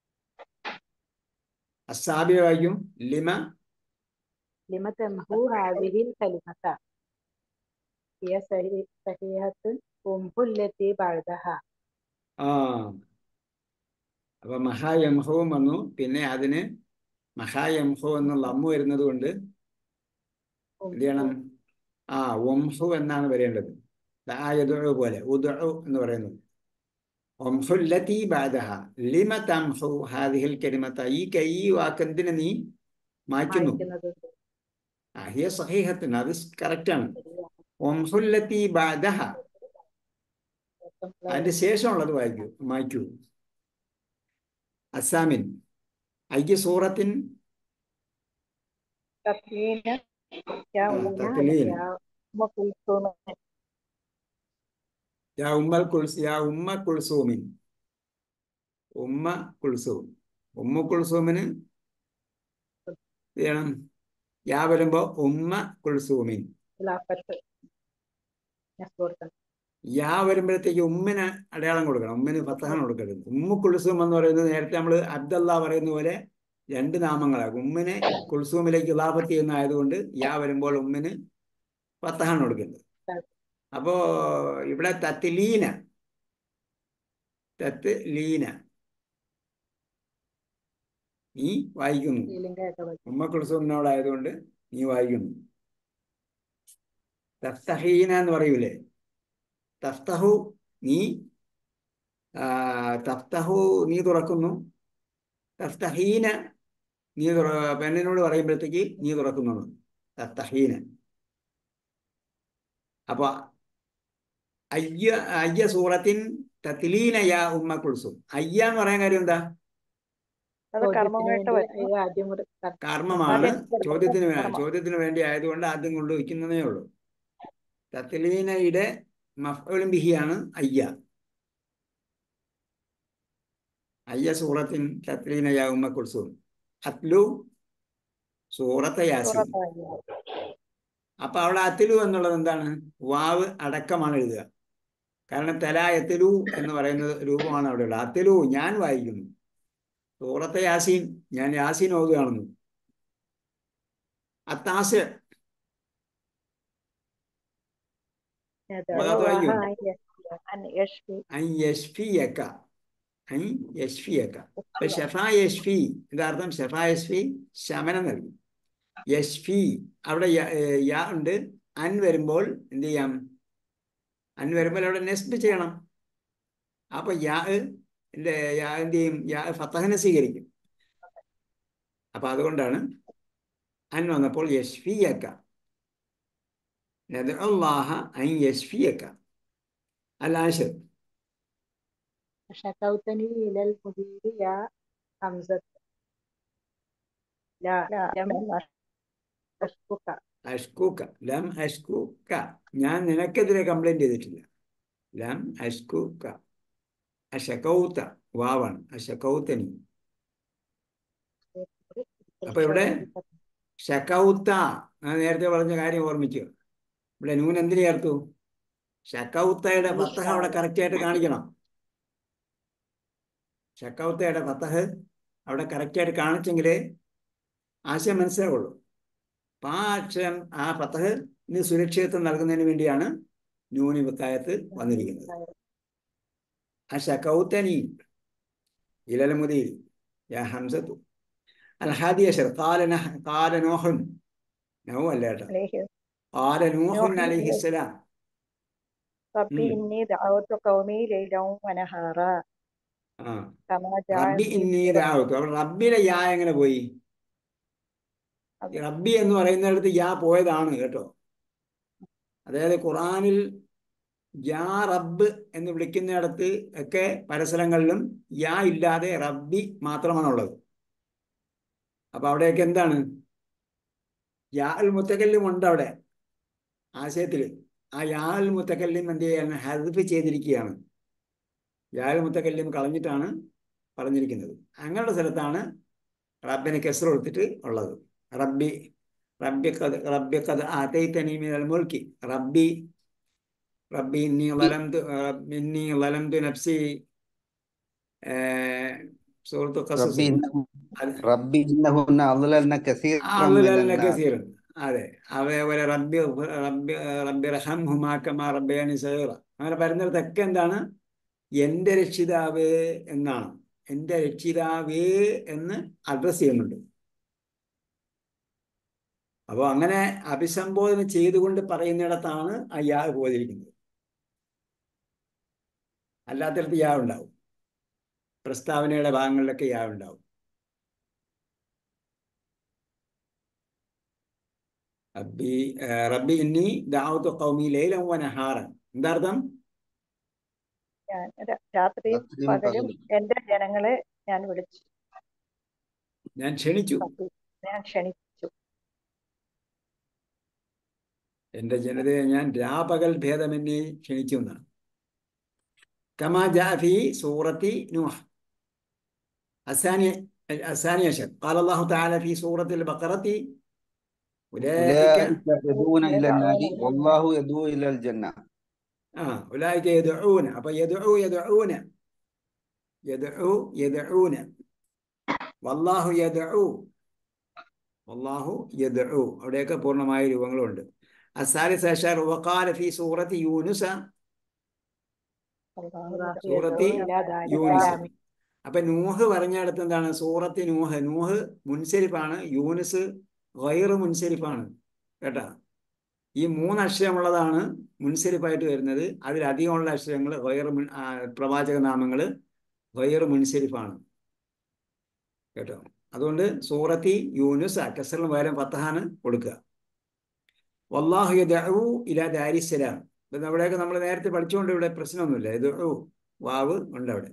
അസാബിയ വായിക്കും ലിമ لم تمحو هذه الكلمة هي صحيح- صحيحة أمه التي بعدها ആ അപ്പൊ മഹായംഹവും വന്നു പിന്നെ അതിന് മഹായംഹു എന്നുള്ള അമ്മ വരുന്നത് കൊണ്ട് എന്ത് ചെയ്യണം ആ ഒംഹു എന്നാണ് വരേണ്ടത് ആ യദുഉ പോലെ ഉദുഉ എന്ന് പറയുന്നത് ഒംഹുല്ലത്തി ബാദഹ ലിമ തംഹു ഹാദിഹിൽ കലിമത്ത ഈ കൈ ഈ വാക്ക് എന്തിനെ നീ മായ്ക്കുന്നു മായ്ക്കുന്നത് ആ ഹിയ സഹീഹത്തിന് അത് കറക്റ്റ് ആണ് ശരിയാണ്. ഒംഹുല്ലത്തി ബാദഹ നമ്മള് അതിന്റെ ശേഷമുള്ളത് വായിക്കൂ മായ്ക്കൂ അസാമിൻ ഐക്യ സൂറത്തിൻ തസ്ലീന യാ ആ, ഉമ്മ തക്ലീൻ യാ ഉമ്മ കുൽസൂം യാ ഉമ്മൽ കുൽസ് യാ ഉമ്മ കുൽസൂമിൻ ഉമ്മ കുൽസൂം ഉമ്മ കുൽസൂമിന് എന്ത് ചെയ്യണം യാ വരുമ്പോ ഉമ്മ കുൽസൂമിൻ ഖിലാഫത്ത് നസ്ബ് കൊടുക്കണം യാ വരുമ്പോഴത്തേക്ക് ഉമ്മിന് അടയാളം കൊടുക്കണം ഉമ്മിന് ഫത്തഹാണ് കൊടുക്കരുത് ഉമ്മ കുൽസൂം എന്ന് പറയുന്നത് നേരത്തെ നമ്മൾ അബ്ദല്ല പറയുന്ന പോലെ രണ്ട് നാമങ്ങളാണ് ഉമ്മിനെ കുൽസൂമിലേക്ക് ഇലാഫത്ത് ചെയ്യുന്ന ആയതുകൊണ്ട് യാ വരുമ്പോൾ ഉമ്മിന് ഫത്തഹാണ് കൊടുക്കുന്നത് അപ്പോ ഇവിടെ തത്ലീന തത്ത് ലീന നീ വായിക്കുന്നു സ്ത്രീലിംഗ ഏകവചനം ഉമ്മ കുൽസൂമിനോടായതുകൊണ്ട് നീ വായിക്കുന്നു തഫ്തഹീന എന്ന് പറയൂലേ തഫ്തഹു നീ ആ, തഫ്തഹു നീ തുറക്കുന്നു തഫ്തഹീന നീ തുറ പെണ്ണിനോട് പറയുമ്പോഴത്തേക്ക് നീ തുറക്കുന്നു എന്ന്. തഫ്തഹീന അപ്പൊ അയ്യ അയ്യ സൂറത്തിൻ തത്ലീന യാ ഉമ്മ കുൽസും അയ്യ എന്ന് പറയാൻ കാര്യം എന്താ അത് ചോദ്യത്തിന് കർമ്മമായിട്ട് വേണ്ടി വരുന്നു ഇത് ആദ്യം കൂടെ കർ- കർമ്മമാണ് അതെ, ചോദ്യത്തിന് വേ- കർമ്മം. ചോദ്യത്തിന് വേണ്ടി ആയതുകൊണ്ട് ആദ്യം കൊണ്ട് വയ്ക്കുന്നതേ ഉള്ളൂ തത്ലീനയുടെ മഫ്ഉലും ബിഹിയാണ് അയ്യ അയ്യ സൂറത്തിൻ തത്ലീന യാ ഉമ്മ കുൽസും അത്ലു സൂറത്ത യാസീൻ സൂറത്തായി. അപ്പൊ അവിടെ അത്തിലു എന്നുള്ളത് എന്താണ് വാവ് അടക്കമാണ് എഴുതുക കാരണം തല എത്തിലു എന്ന് പറയുന്ന രൂപമാണ് അവിടെ ഉള്ളത് അത്തിലു ഞാൻ വായിക്കുന്നു സൂറത്തെ യാസീൻ ഞാൻ യാസീൻ ഓതുകയാണെന്ന് അത്താസ് ندعو വായിക്കും. الله أن يشفي أن يشفي അൻ യഷ്ഫിയക്ക അൻ യഷ്ഫിയക്ക അപ്പൊ ഷഫാ യഷ്ഫി ഇതാർത്ഥം ഷഫാ യഷ്ഫി ശമനം നൽകും യഷ്ഫി അവിടെ യ- ഏ, യാ ഉണ്ട് അൻ വരുമ്പോൾ എന്ത് ചെയ്യാം അൻ വരുമ്പോൾ അവിടെ നെസ്ബ് ചെയ്യണം അപ്പൊ യാ ന്റെ യാ എന്ത് ചെയ്യും യാ ഫത്തഹനെ സ്വീകരിക്കും അപ്പൊ അതുകൊണ്ടാണ് അൻ വന്നപ്പോൾ യഷ്ഫിയക്ക അള്ളാഹ അൻ യഷ്ഫിയക്ക അല്ലാശർ شكوتني إلى المدير يا حمزة لا لا لم لم أشكك അഷ്കൂക്ക ലം അഷ്കൂക്ക ഞാൻ നിനക്കെതിരെ കംപ്ലൈന്റ് ചെയ്തിട്ടില്ല ലം അഷ്കൂക്ക അഷക്കൗത്ത വാവാണ് അഷക്കൗത്തനി അപ്പൊ ഇവിടെ ഷക്കൗത്ത ഞാൻ നേരത്തെ പറഞ്ഞ കാര്യം ഓർമ്മിക്കുക ഇവിടെ നൂൻ എന്തിനു ചേർത്തു ഷക്കൗത്തയുടെ ഫത്തഹ അവിടെ കറക്റ്റ് ആയിട്ട് കാണിക്കണം ഷക്കൗത്തയുടെ ഫത്തഹ് അവിടെ കറക്റ്റ് ആയിട്ട് കാണിച്ചെങ്കിലേ ആശയം മനസ്സിലാവുള്ളൂ അപ്പൊ ആ അക്ഷരം ആ ഫത്തഹ് ഇന്ന് സുരക്ഷിതത്വം നൽകുന്നതിന് വേണ്ടിയാണ് നൂനി വിക്കായത്ത് വന്നിരിക്കുന്നത് അഷക്കൗത്തനി ഇലൽ മുദീർ യാ ഹംസത്തു അൽ ഹാദി അഷർ قال نح قال نوح നോ അല്ല കേട്ടോ عليه قال نوح نوح عليه السلام ربي مم. إني دعوت قومي ليلا ونهارا ആ كما റബ്ബി جعلني ഇന്നി في ദഅവതു അപ്പോൾ റബ്ബിലെ യാ എങ്ങനെ പോയി അതെ റബ്ബി എന്ന് പറയുന്നിടത്ത് യാ പോയതാണ് കേട്ടോ അതായത് ഖുറാനിൽ യാ റബ്ബ് എന്ന് വിളിക്കുന്നിടത്ത് ഒക്കെ പരസ്പരങ്ങളിലും യാ ഇല്ലാതെ റബ്ബി മാത്രമാണുള്ളത് അപ്പൊ അവിടെയൊക്കെ എന്താണ് യാ അൽ മുത്തക്കല്ലും ഉണ്ട് അവിടെ ആശയത്തിൽ ആ യാ അൽ മുത്തക്കല്ലിം എന്ത് ചെയ്യാണ് ഹദ്ഫ് ചെയ്തിരിക്കുകയാണ് യാ അൽ മുത്തക്കല്ലിം കളഞ്ഞിട്ടാണ് പറഞ്ഞിരിക്കുന്നത് അങ്ങനെയുള്ള സ്ഥലത്താണ് റബ്ബിന് കെസർ കൊടുത്തിട്ട് ഉള്ളത് റബ്ബി റബ്ബി കത് റബ്ബി കത് ആതൈതനി മിനൽ മുൽക്കി റബ്ബി റബ്ബി ഇന്നി ളലംതു റബ്ബി ഇന്നി ളലംതു നഫ്സി ഏഹ് സൂറത്ത് ഖസസ് റബ്ബി ഇന്നഹു അത് റബ്ബി ഇന്നഹുന്ന അദ്ലൽന കസീറൻ അള്ളലല്ല മിനന്നാസ് കസീറൻ അതെ അതേപോലെ റബ്ബി റബ്ബി റബ്ബി റഹംഹുമാ കമാ റബ്ബയാനി സഗീറ അങ്ങനെ പറയുന്നിടത്തൊക്കെ എന്താണ് എൻ്റെ രക്ഷിതാവേ എന്നാണ് എൻ്റെ രക്ഷിതാവേ എന്ന് അഡ്രസ് ചെയ്യുന്നുണ്ട് അപ്പോൾ അങ്ങനെ അഭിസംബോധന ചെയ്തുകൊണ്ട് പറയുന്നിടത്താണ് ആ യാ പോയിരിക്കുന്നത് അല്ലാത്തിടത്ത് യാ ഉണ്ടാവും പ്രസ്താവനയുടെ ഭാഗങ്ങളിലൊക്കെ യാ ഉണ്ടാവും റബ്ബി ഏഹ് റബ്ബി ഇന്നി ദഅവതു ഖൗമി ലൈലൻ വനഹാറൻ എന്താ അർത്ഥം ഞാൻ ര- രാത്രിയും രാത്രിയും പകലും പകലും എന്റെ ജനങ്ങളെ ഞാൻ വിളിച്ചു ഞാൻ ക്ഷണിച്ചു റബ്ബി, ഞാൻ ക്ഷണിച്ചു എൻ്റെ ജനതയെ ഞാൻ രാപകൽ ഭേദമെന്നെ ക്ഷണിച്ചു എന്നാണ് കമാ ജാഫി സൂറത്തി നൂഹ് الثاني الثاني عشر قال الله تعالى في سورة البقرة أولئك أولئك يدعون إلى النار والله يدعو إلى الجنة آه أولئك يدعون أبا يدعو يدعون يدعو يدعون والله يدعو والله يدعو അവിടെയൊക്കെ പൂർണ്ണമായ രൂപങ്ങളുണ്ട് الثالث عشر وقال في سورة يونس അല്ലാഹു സൂറത്തി യദ്ഉ ഇലാ ദാരി യൂനിസ് സലാമി. അപ്പൊ നൂഹ് പറഞ്ഞിടത്ത് എന്താണ് സൂറത്തി നൂഹ് നൂഹ് മുൻസരിഫാണ് യൂനിസ് ഗൈറ് മുൻസരിഫാണ് കേട്ടാ ഈ മൂന്ന് അക്ഷരമുള്ളതാണ് മുൻസരിഫായിട്ട് വരുന്നത് അതിലധികമുള്ള അക്ഷരങ്ങൾ ഗൈറ് മുൻ ആ, പ്രവാചക നാമങ്ങൾ ഗൈറ് മുൻസരിഫാണ് കേട്ടോ അതുകൊണ്ട് സൂറത്തി യൂനുസ് കസറിന് പകരം ഫത്തഹാണ് കൊടുക്കുക വല്ലാഹു യദഉ ഇലാ ദാരിസ്സലാം ഇപ്പം അവിടെയൊക്കെ നമ്മൾ നേരത്തെ പഠിച്ചുകൊണ്ട് ഇവിടെ പ്രശ്നമൊന്നുമില്ല ഇത് വാവ് ഉണ്ട് അവിടെ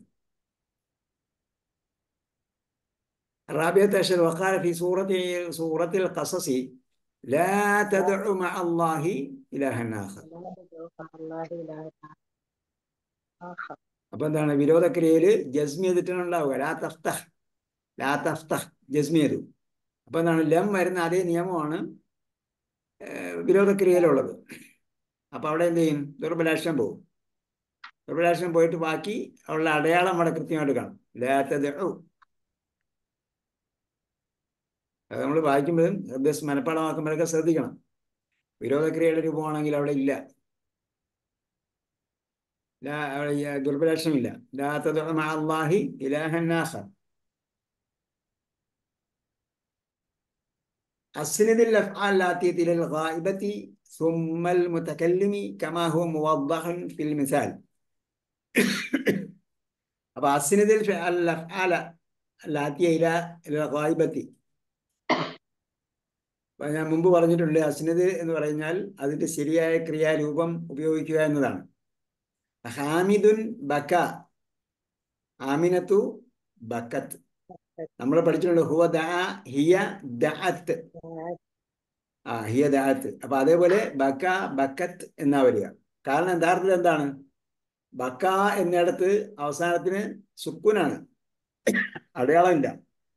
الرابعة عشر وقال في سورة سورة القصص لا تدع مع الله إلها آخر അല്ലാഹു ഇലാഹ ആഖർ. അപ്പൊ എന്താണ് വിരോധക്രിയയിൽ ജസ്മി ചെയ്തിട്ടാണ് ഉണ്ടാവുക ലാ തഫ്തഹ് ലാ തഫ്തഹ് ജസ്മി ചെയ്തു അപ്പൊ എന്താണ് ലം വരുന്ന അതേ നിയമമാണ് ഏഹ്, വിരോധക്രിയയിലുള്ളത് അപ്പൊ അവിടെ എന്ത് ചെയ്യും ദുർബലാക്ഷം പോകും ദുർബലാക്ഷം പോയിട്ട് ബാക്കി ഉള്ള അടയാളം അവിടെ കൃത്യമായിട്ട് കാണും ലാ തദ്ഉ അത് നമ്മൾ വായിക്കുമ്പോഴും ഉദ്ദേശം മനഃപ്പാടമാക്കുമ്പോഴൊക്കെ ശ്രദ്ധിക്കണം വിരോധക്രിയയുടെ രൂപമാണെങ്കിൽ അവിടെ ഇല്ല ലാ അവിടെ ഈ ദുർബലാക്ഷമില്ല ലാ തദ്ഉ മഅ അല്ലാഹി ഇലാഹൻ ആഖർ أسند الأفعال التي إلى الغائبة ثم المتكلم كما هو موضح في المثال അപ്പൊ അസ്നിദിൽ അഫ്ആല ലാത്തിയ ഇല ഇല ഗായിബത്തി അപ്പൊ ഞാൻ മുമ്പ് പറഞ്ഞിട്ടുണ്ട് അസ്നിദ് എന്ന് പറഞ്ഞാൽ അതിന്റെ ശരിയായ ക്രിയാരൂപം ഉപയോഗിക്കുക എന്നതാണ് ഹാമിദുൻ ബക്ക ആമിനത്തു ബക്കത്ത് നമ്മൾ പഠിച്ചിട്ടുണ്ട് ഹുവ ദഅ ഹിയ ദഅത്ത് ആ ഹിയ ദഅത്ത് അപ്പൊ അതേപോലെ ബക്ക ബക്കത്ത് എന്നാ വരിക കാരണം യഥാർത്ഥത്തിൽ എന്താണ് ബക്ക എന്നിടത്ത് അവസാനത്തിന് സുക്കൂനാണ് അടയാളമില്ല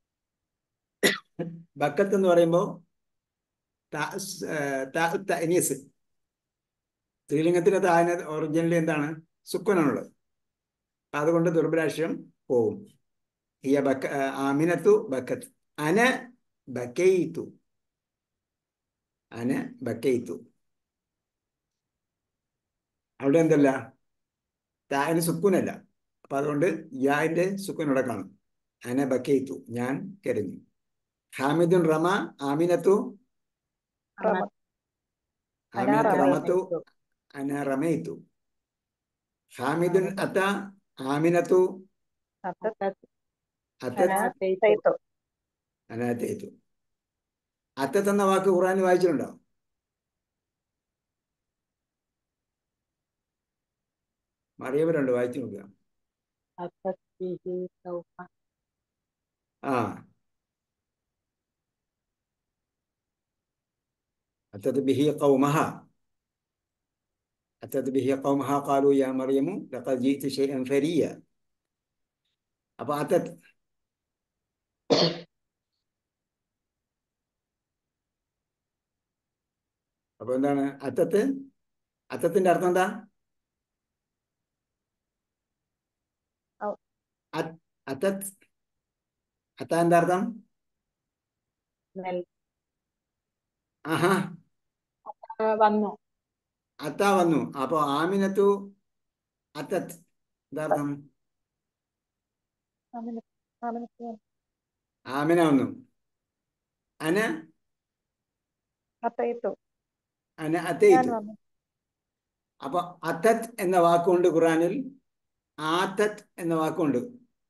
ബക്കത്ത് എന്ന് പറയുമ്പോൾ തനീസ് സ്ത്രീലിംഗത്തിന്റെ താന ഒറിജിനലി എന്താണ് സുക്കൂനാണുള്ളത് അതുകൊണ്ട് ദുർബലാക്ഷ്യം പോവും ഹിയ ബക്ക ആമിനത്തു ബക്കത്ത് അന ബക്കയിത്തു അന ബക്കയിത്തു അവിടെ എന്തല്ല താന് സുക്കൂനല്ല അപ്പൊ അതുകൊണ്ട് യാന്റെ സുക്കൂൻ ഇവിടെ കാണും അന ബക്കയിത്തു ഞാൻ കരഞ്ഞു ഹാമിദുൻ റമ ആമിനത്തു റമ. ആമിനത്ത് റമത്തു അനാറമൈതു. അന റമയിത്തു ഹാമിദുൻ അത്ത ആമിനത്തു അത്തത്ത് അത്തത് അനാഥയിത്തു. തൈത്തു. അനാഥയിത്തു അത്തത്ത് എന്ന വാക്ക് ഖുറാനിൽ വായിച്ചിട്ടുണ്ടോ മറിയവരുണ്ട് വായിച്ചു നോക്കുക അത്തത് ബിഹി സൗഫ ആ أتت به قومها أتت به قومها قالوا يا مريم لقد جئت شيئا فريا അപ്പൊ അത്തത്ത് അപ്പൊ എന്താണ് അത്തത്ത് അത്തത്തിന്റെ അർത്ഥം എന്താ ഔ. അ- അത്തത്ത് അത്ത എന്താ അർത്ഥം നെൽ ആഹാ ആ, വന്നു അത്ത വന്നു അപ്പൊ ആമിനത്തു അത്തത്ത് എന്താ അർത്ഥം ആമിന ആമിനത്ത് വന്നു. ആമിന വന്നു അന അത്തയ്ത്തു അന ഞാൻ അത്തയിത്തു വന്നു അപ്പൊ അത്തത്ത് എന്ന വാക്കുകൊണ്ട് ഖുറാനിൽ ആത്തത്ത് എന്ന വാക്കുണ്ട്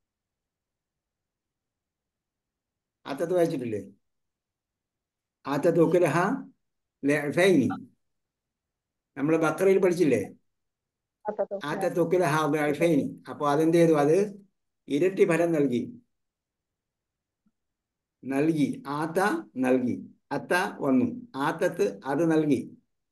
ആത്തത്ത് വായിച്ചിട്ടില്ലേ ആത്തത്ത് ഉക്കുലഹ ലഅഫൈനി നമ്മൾ ബക്കറയിൽ പഠിച്ചില്ലേ അത്തത്തു ആത്തത്ത് ഉക്കുലഹ ലഅഫൈനി അപ്പൊ അതെന്ത് ചെയ്തു അത് ഇരട്ടി ഫലം നൽകി നൽകി ആത്ത നൽകി അത്ത വന്നു ആത്തത്ത് അത് നൽകി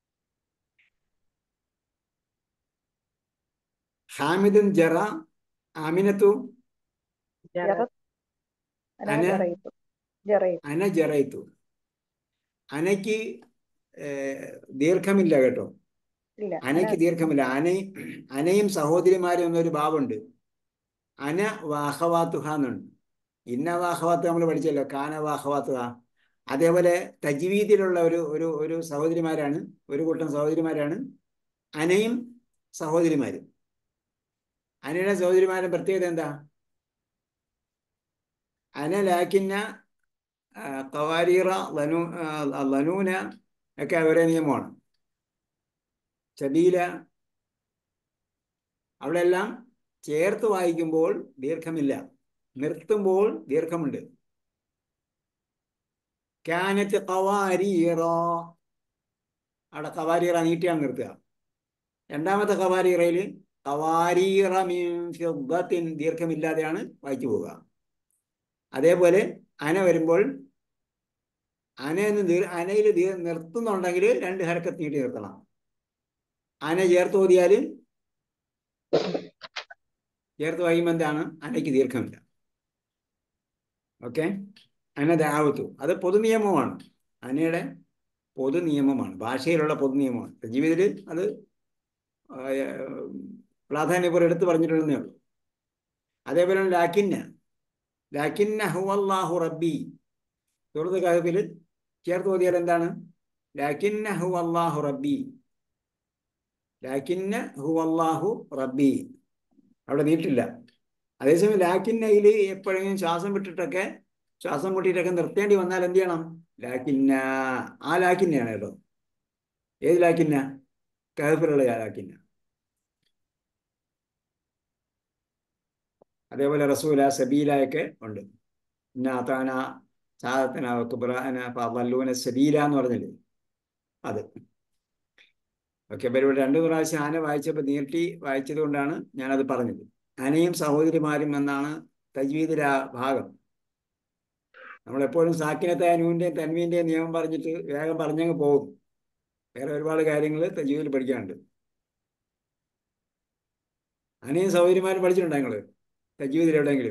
ഹാമിദുൻ ജറ ആമിനത്തു ജറ ജറ അന അന ജറയിത്തു ജറയിത്തു അന ജറയിത്തു അനയ്ക്ക് ഏർ, ദീർഘമില്ല കേട്ടോ ഇല്ല അന അനയ്ക്ക് ദീർഘമില്ല അന അനയും സഹോദരിമാരും എന്നൊരു ഭാവമുണ്ട് അന വാഹവാത്തുഹ എന്നുണ്ട് ഇന്ന വാഹവാത്ത് നമ്മൾ പഠിച്ചല്ലോ കാന വാഹവാത്തുഹ അതേപോലെ തജ്വീദിലുള്ള ഒരു ഒരു ഒരു സഹോദരിമാരാണ് ഒരു കൂട്ടം സഹോദരിമാരാണ് അനയും സഹോദരിമാരും അനയുടെ സഹോദരിമാരുടെ പ്രത്യേകത എന്താ അന ലാക്കിന്ന ആ, ഖവാരീറ ലനൂ ആ, ലനൂന ഒക്കെ ഒരേ നിയമമാണ് ചബീല അവിടെല്ലാം ചേർത്ത് വായിക്കുമ്പോൾ ദീർഘമില്ല നിർത്തുമ്പോൾ ദീർഘമുണ്ട് കാനത്ത് ഖവാരീറ അവിടെ ഖവാരീറ നീട്ടിയാണ് നിർത്തുക രണ്ടാമത്തെ ഖവാരീറയിൽ ഖവാരീറ മിൻ ഫിദ്ദത്തിൻ ദീർഘമില്ലാതെയാണ് വായിച്ചു പോവുക അതേപോലെ അന വരുമ്പോൾ അന എന്ന് ദീർ അനയിൽ ദീർ നിർത്തുന്നുണ്ടെങ്കിൽ രണ്ട് ഹരക്കത്ത് നീട്ടി നിർത്തണം അന ചേർത്ത് ഓതിയാൽ ചേർത്ത് വായിക്കുമ്പോൾ എന്താണ് അനയ്ക്ക് ദീർഘമില്ല ഓക്കെ അന ദാവത്തു അത് പൊതു നിയമമാണ് അനയുടെ പൊതു നിയമമാണ് ഭാഷയിലുള്ള പൊതു നിയമമാണ് ജീവിതത്തിൽ അത് ആ, പ്രാധാന്യപൂർവ്വം എടുത്ത് പറഞ്ഞിട്ടുണ്ടെന്നേ ഉള്ളൂ അതേപോലെ ലാക്കിന്ന ലാക്കിന്ന ഹുവല്ലാഹു റബ്ബി സുഹൃത്ത് കഹഫിൽ ചേർത്ത് ഓതിയാൽ എന്താണ് ലാക്കിന്ന ഹുവല്ലാഹു റബ്ബി ലാക്കിന്ന ഹുവല്ലാഹു റബ്ബി അവിടെ നീട്ടില്ല അതേസമയം ലാക്കിന്നയിൽ എപ്പോഴെങ്കിലും ശ്വാസം വിട്ടിട്ടൊക്കെ ശ്വാസം മുട്ടിയിട്ടൊക്കെ നിർത്തേണ്ടി വന്നാൽ എന്ത് ചെയ്യണം ലാക്കിന്ന ആ ലാക്കിന്നയാണ് കേട്ടോ ഏത് ലാക്കിന്ന കഹഫിലുള്ള ആ ലാക്കിന്ന അതേപോലെ റസൂല സബീല ഒക്കെ ഉണ്ട് ഇന്നാത്താന സാദത്തന കുബ്രാന വല്ലൂന സബീല എന്ന് പറഞ്ഞില്ലേ അത് ഓക്കെ അപ്പോൾ ഇവിടെ രണ്ടു പ്രാവശ്യം ആന വായിച്ചപ്പോൾ നീട്ടി വായിച്ചത് കൊണ്ടാണ് ഞാനത് പറഞ്ഞത് അനയും സഹോദരിമാരും എന്നാണ് തജ്വീദിലെ ആ ഭാഗം നമ്മളെപ്പോഴും സാക്കിനത്തെ നൂൻ്റെയും തൻവീൻ്റെയും നിയമം പറഞ്ഞിട്ട് വേഗം പറഞ്ഞങ്ങ് പോകും വേറെ ഒരുപാട് കാര്യങ്ങൾ തജ്വീദിൽ പഠിക്കാനുണ്ട് അനയും സഹോദരിമാരും പഠിച്ചിട്ടുണ്ടോ നിങ്ങൾ തജ്വീദിൽ എവിടെയെങ്കിലും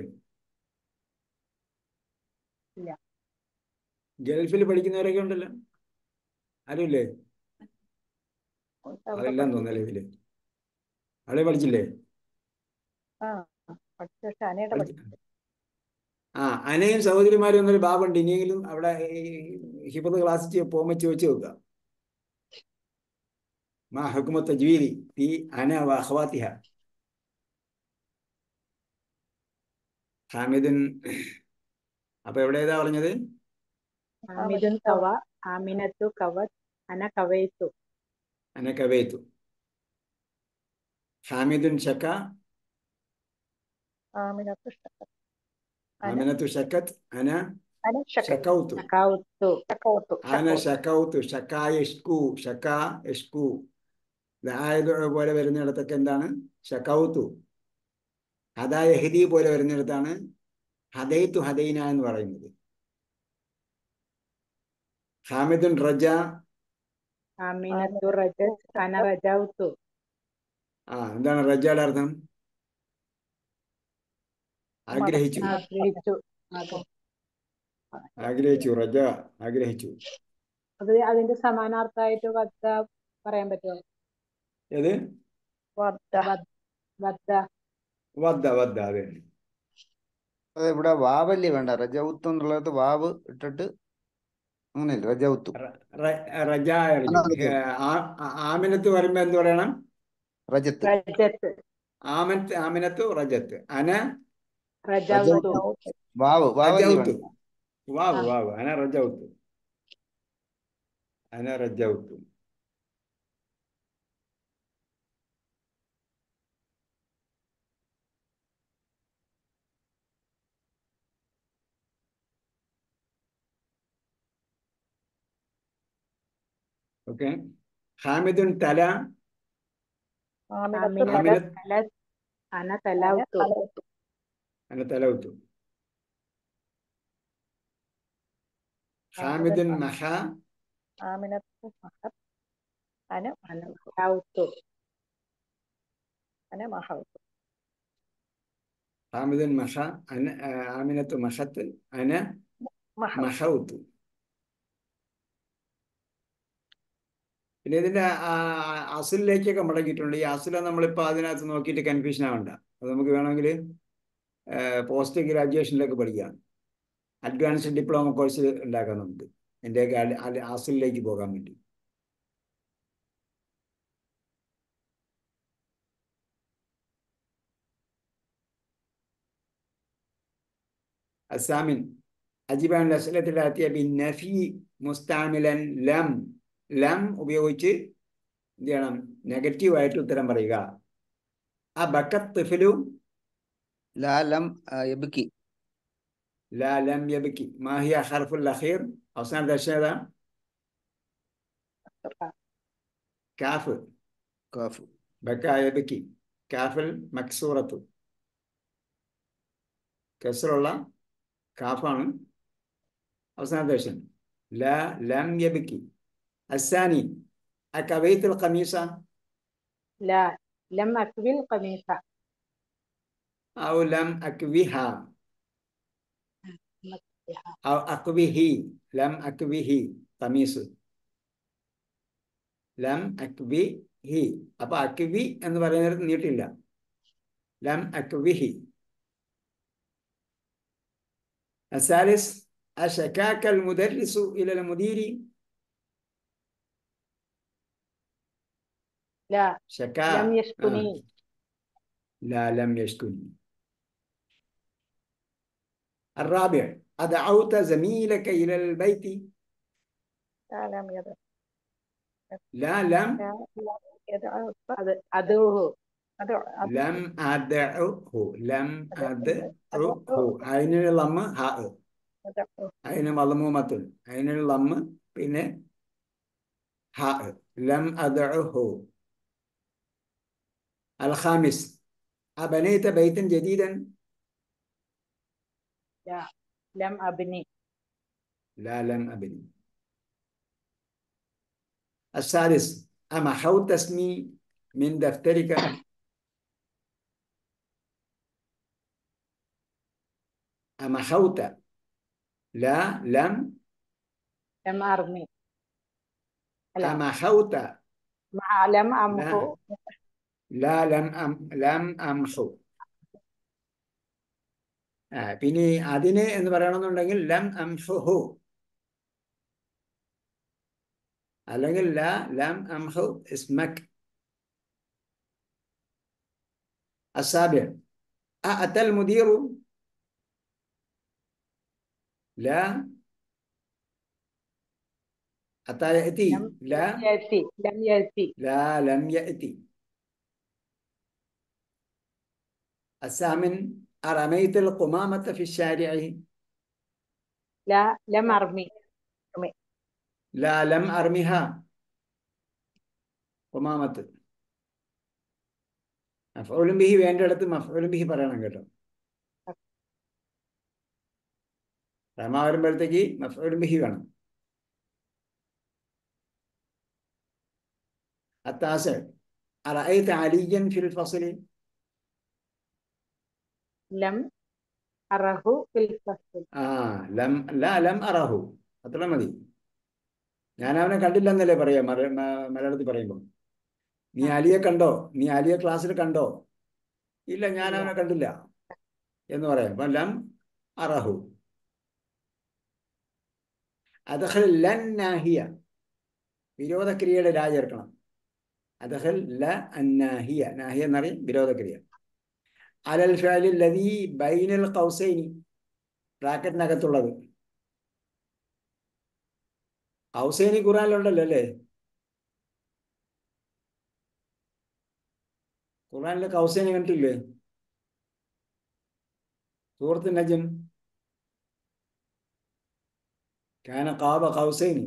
ഇല്ല. ഗൾഫിൽ പഠിക്കുന്നവരൊക്കെ ഉണ്ടല്ലോ ആരുമില്ലേ അവിടെ അതെല്ലാം തോന്നല്ലേ ഇതില് അവിടെ പഠിച്ചില്ലേ ആ പഠിച്ച പക്ഷെ അനയുടെ പഠിച്ച- പഠിച്ചു ആ അനയും സഹോദരിമാരും എന്നൊരു ഭാഗമുണ്ട് ഇനിയെങ്കിലും അവിടെ ഈ ഹിഫത്ത് ക്ലാസ് പോകുമ്പോൾ ചോദിച്ചു നോക്കുക മാ ഹുക്കുമ തജ്വീദി ഈ അന വ അഖ്വാത്തിഹ ഹാമിദുൻ അപ്പൊ എവിടെ ഏതാ പറഞ്ഞത് ആമിദുൻ കവ ആമിനത്തു കവത് അന കവയിത്തു അന കവയത്തു ഹാമിദുൻ ഷക്ക ആമിനത്ത് ഷക്കത്ത് അന ആമിനത്തു ഷക്കത്ത് അന أنا شكوت ഷക്കൗത്തു ശക്കാവുത്തു شكوت അന شكوت ഷക്കൗത്തു ഷക്ക യഷ്കു ഷക്ക യഷ്കു ആയത് പോലെ വരുന്നിടത്തൊക്കെ എന്താണ് ഷക്കൗത്തു ഹദാ യഹദി പോലെ വരുന്നിടത്താണ് ഹദൈത്തു ഹദൈന എന്ന് പറയുന്നത് ഹാമിദുൻ റജ അമീനത്തു റജത് അന റജൗത്തു ആ എന്താണ് റജയുടെ അർത്ഥം ആഗ്രഹിച്ചു ആഗ്രഹിച്ചു അതെ ആഗ്രഹിച്ചു റജ ആഗ്രഹിച്ചു അത് അതിന്റെ സമാനാർത്ഥമായിട്ട് വദ്ദ പറയാൻ പറ്റുമോ ഏത് وضع വദ്ദ വദ്ദ വദ്ദ അതെ അത് ഇവിടെ വാവല്ലേ വേണ്ട റജൗത്ത് എന്നുള്ളത് വാവ് ഇട്ടിട്ട് അങ്ങനെയല്ലേ റജൗത്തു റ- റജ അല്ല, റജ. ആ- ആ- ആമിനത്ത് വരുമ്പോ എന്ത് പറയണം റജത്ത് റജത്ത് ആമനത്ത് ആമിനത്തു റജത്ത് അന റജൗത്തു വാവ് വാവല്ലേ റജൗത്തു വേണ്ട വാവ് ആ. വാവ് അന റജൗത്തു അന റജൗത്തു ഓക്കെ ഹാമിദുൻ തല عاملة അമീനത്തു ആമിനത്ത് തല അന തലൗത്തു تلوت അന തലൗത്തു ഹാമിദുൻ മഹ عاملة محب أنا അന തലൗത്തു أنا محوت ഹാമിദുൻ മഹ അന ആ, ആമിനത്തു മഹത്ത് അന محوت മഹൗത്തു പിന്നെ ഇതിന്റെ ആ, അസിലിലേക്കൊക്കെ മടങ്ങിയിട്ടുണ്ട് ഈ അസില നമ്മളിപ്പോൾ അതിനകത്ത് നോക്കിയിട്ട് കൺഫ്യൂഷൻ ആവണ്ട അത് നമുക്ക് വേണമെങ്കിൽ പോസ്റ്റ് ഗ്രാജുവേഷനിലൊക്കെ പഠിക്കാം അഡ്വാൻസ്ഡ് ഡിപ്ലോമ കോഴ്സ് ഉണ്ടാക്കാം നമുക്ക് എൻ്റെയൊക്കെ അൽ- അൽ- അസിലിലേക്ക് പോകാൻ വേണ്ടി الثامن أجيب عن الأسئلة الآتية بالنفي مستعملا لم ലം ഉപയോഗിച്ച് എന്ത് ചെയ്യണം നെഗറ്റീവ് ആയിട്ട് ഉത്തരം പറയുക ആ ബക്കത്ത് തിഫിലു ലാ ലം ആ, യബ്കി ലാ ലം യബിക്കി മാഹിയ ഹർഫുൽ അഖീർ അവസാനത്തെ അക്ഷരം ഏതാ കാഫ് കാഫ് ബക്ക യബിക്കി കാഫിൽ മക്സൂറത്തു കസറുള്ള കാഫാണ് അവസാനത്തെ അക്ഷരം ലാ ലം യബിക്കി الثاني أكويت القميص لا لم أكوي القميص أو لم أكويها أو أكويه لم أكويه قميص ലം അക്വി ഹി അപ്പൊ അക്വി എന്ന് പറയുന്നത് നീട്ടില്ല ലം അക്വി ഹി الثالث أشكاك المدرس إلى المدير لا شكا لم يشكني آه. لا لم يشكني الرابع أدعوت زميلك إلى البيت لا لم يدع لا لم لا لم يدعه അത് أدعوه أدع لم أدعه لم أدعه അതിന് ലമ്മ് ഹാ أدعه അതിന് മലമൂമത്തുൻ അതിന് ലമ്മ് പിന്നെ ഹാ ലം അദഉഹു الخامس أبنيت بيتا جديدا لا لم أبني لا لم أبني السادس أمحوت اسمي من دفترك أمحوت لا لم لم أرمي لا أمحوت مع لم أمحو لا لم أم لم أمحو ആ, പിന്നെ ഈ അതിന് എന്ന് പറയണമെന്നുണ്ടെങ്കിൽ ലം അംഹുഹു അല്ലെങ്കിൽ ല ലം അംഹു ഇസ്മക് السابع أتى المدير لا أتى يأتي لم لا لم يأتي لم يأتي لا لم يأتي الثامن أرميت القمامة في الشارع ലാ ലം അർമി ലാ ലം അർമിഹ ഉമാമത്ത് മഫ്ഊലും ബിഹി വേണ്ടിടത്ത് മഫ്ഊലും ബിഹി പറയണം കേട്ടോ റമ വരുമ്പോഴത്തേക്ക് മഫ്ഊലും ബിഹി വേണം التاسع أرأيت عليا في الفصل ലം അറഹു ഫിൽ ഫസ്ൽ ആ ലം ലാ ലം അറഹു അത്ര മതി ഞാൻ അവനെ കണ്ടില്ല എന്നല്ലേ പറയാ മല- മ- മലയാളത്തിൽ പറയുമ്പോൾ നീ അലിയെ കണ്ടോ നീ അലിയെ ക്ലാസ്സിൽ കണ്ടോ ഇല്ല ഞാൻ അവനെ കണ്ടില്ല എന്ന് പറയാം അപ്പൊ ലം അറഹു അദഖൽ ലൻ നാഹിയ വിരോധക്രിയയുടെ രാ ചേർക്കണം അദഖൽ ല അന്നാഹിയ നാഹിയ എന്നറിയും വിരോധക്രിയ അലൽ ഫഅലി ലദീ ബൈനൽ ഖൗസൈനി ബ്രാക്കറ്റിനകത്തുള്ളത് ഖൗസൈനി ഖുറാനിലുണ്ടല്ലോ അല്ലേ ഖുറാനിലെ ഖൗസൈനി കണ്ടിട്ടില്ലേ സൂറത്ത് നജം كان قاب قوسين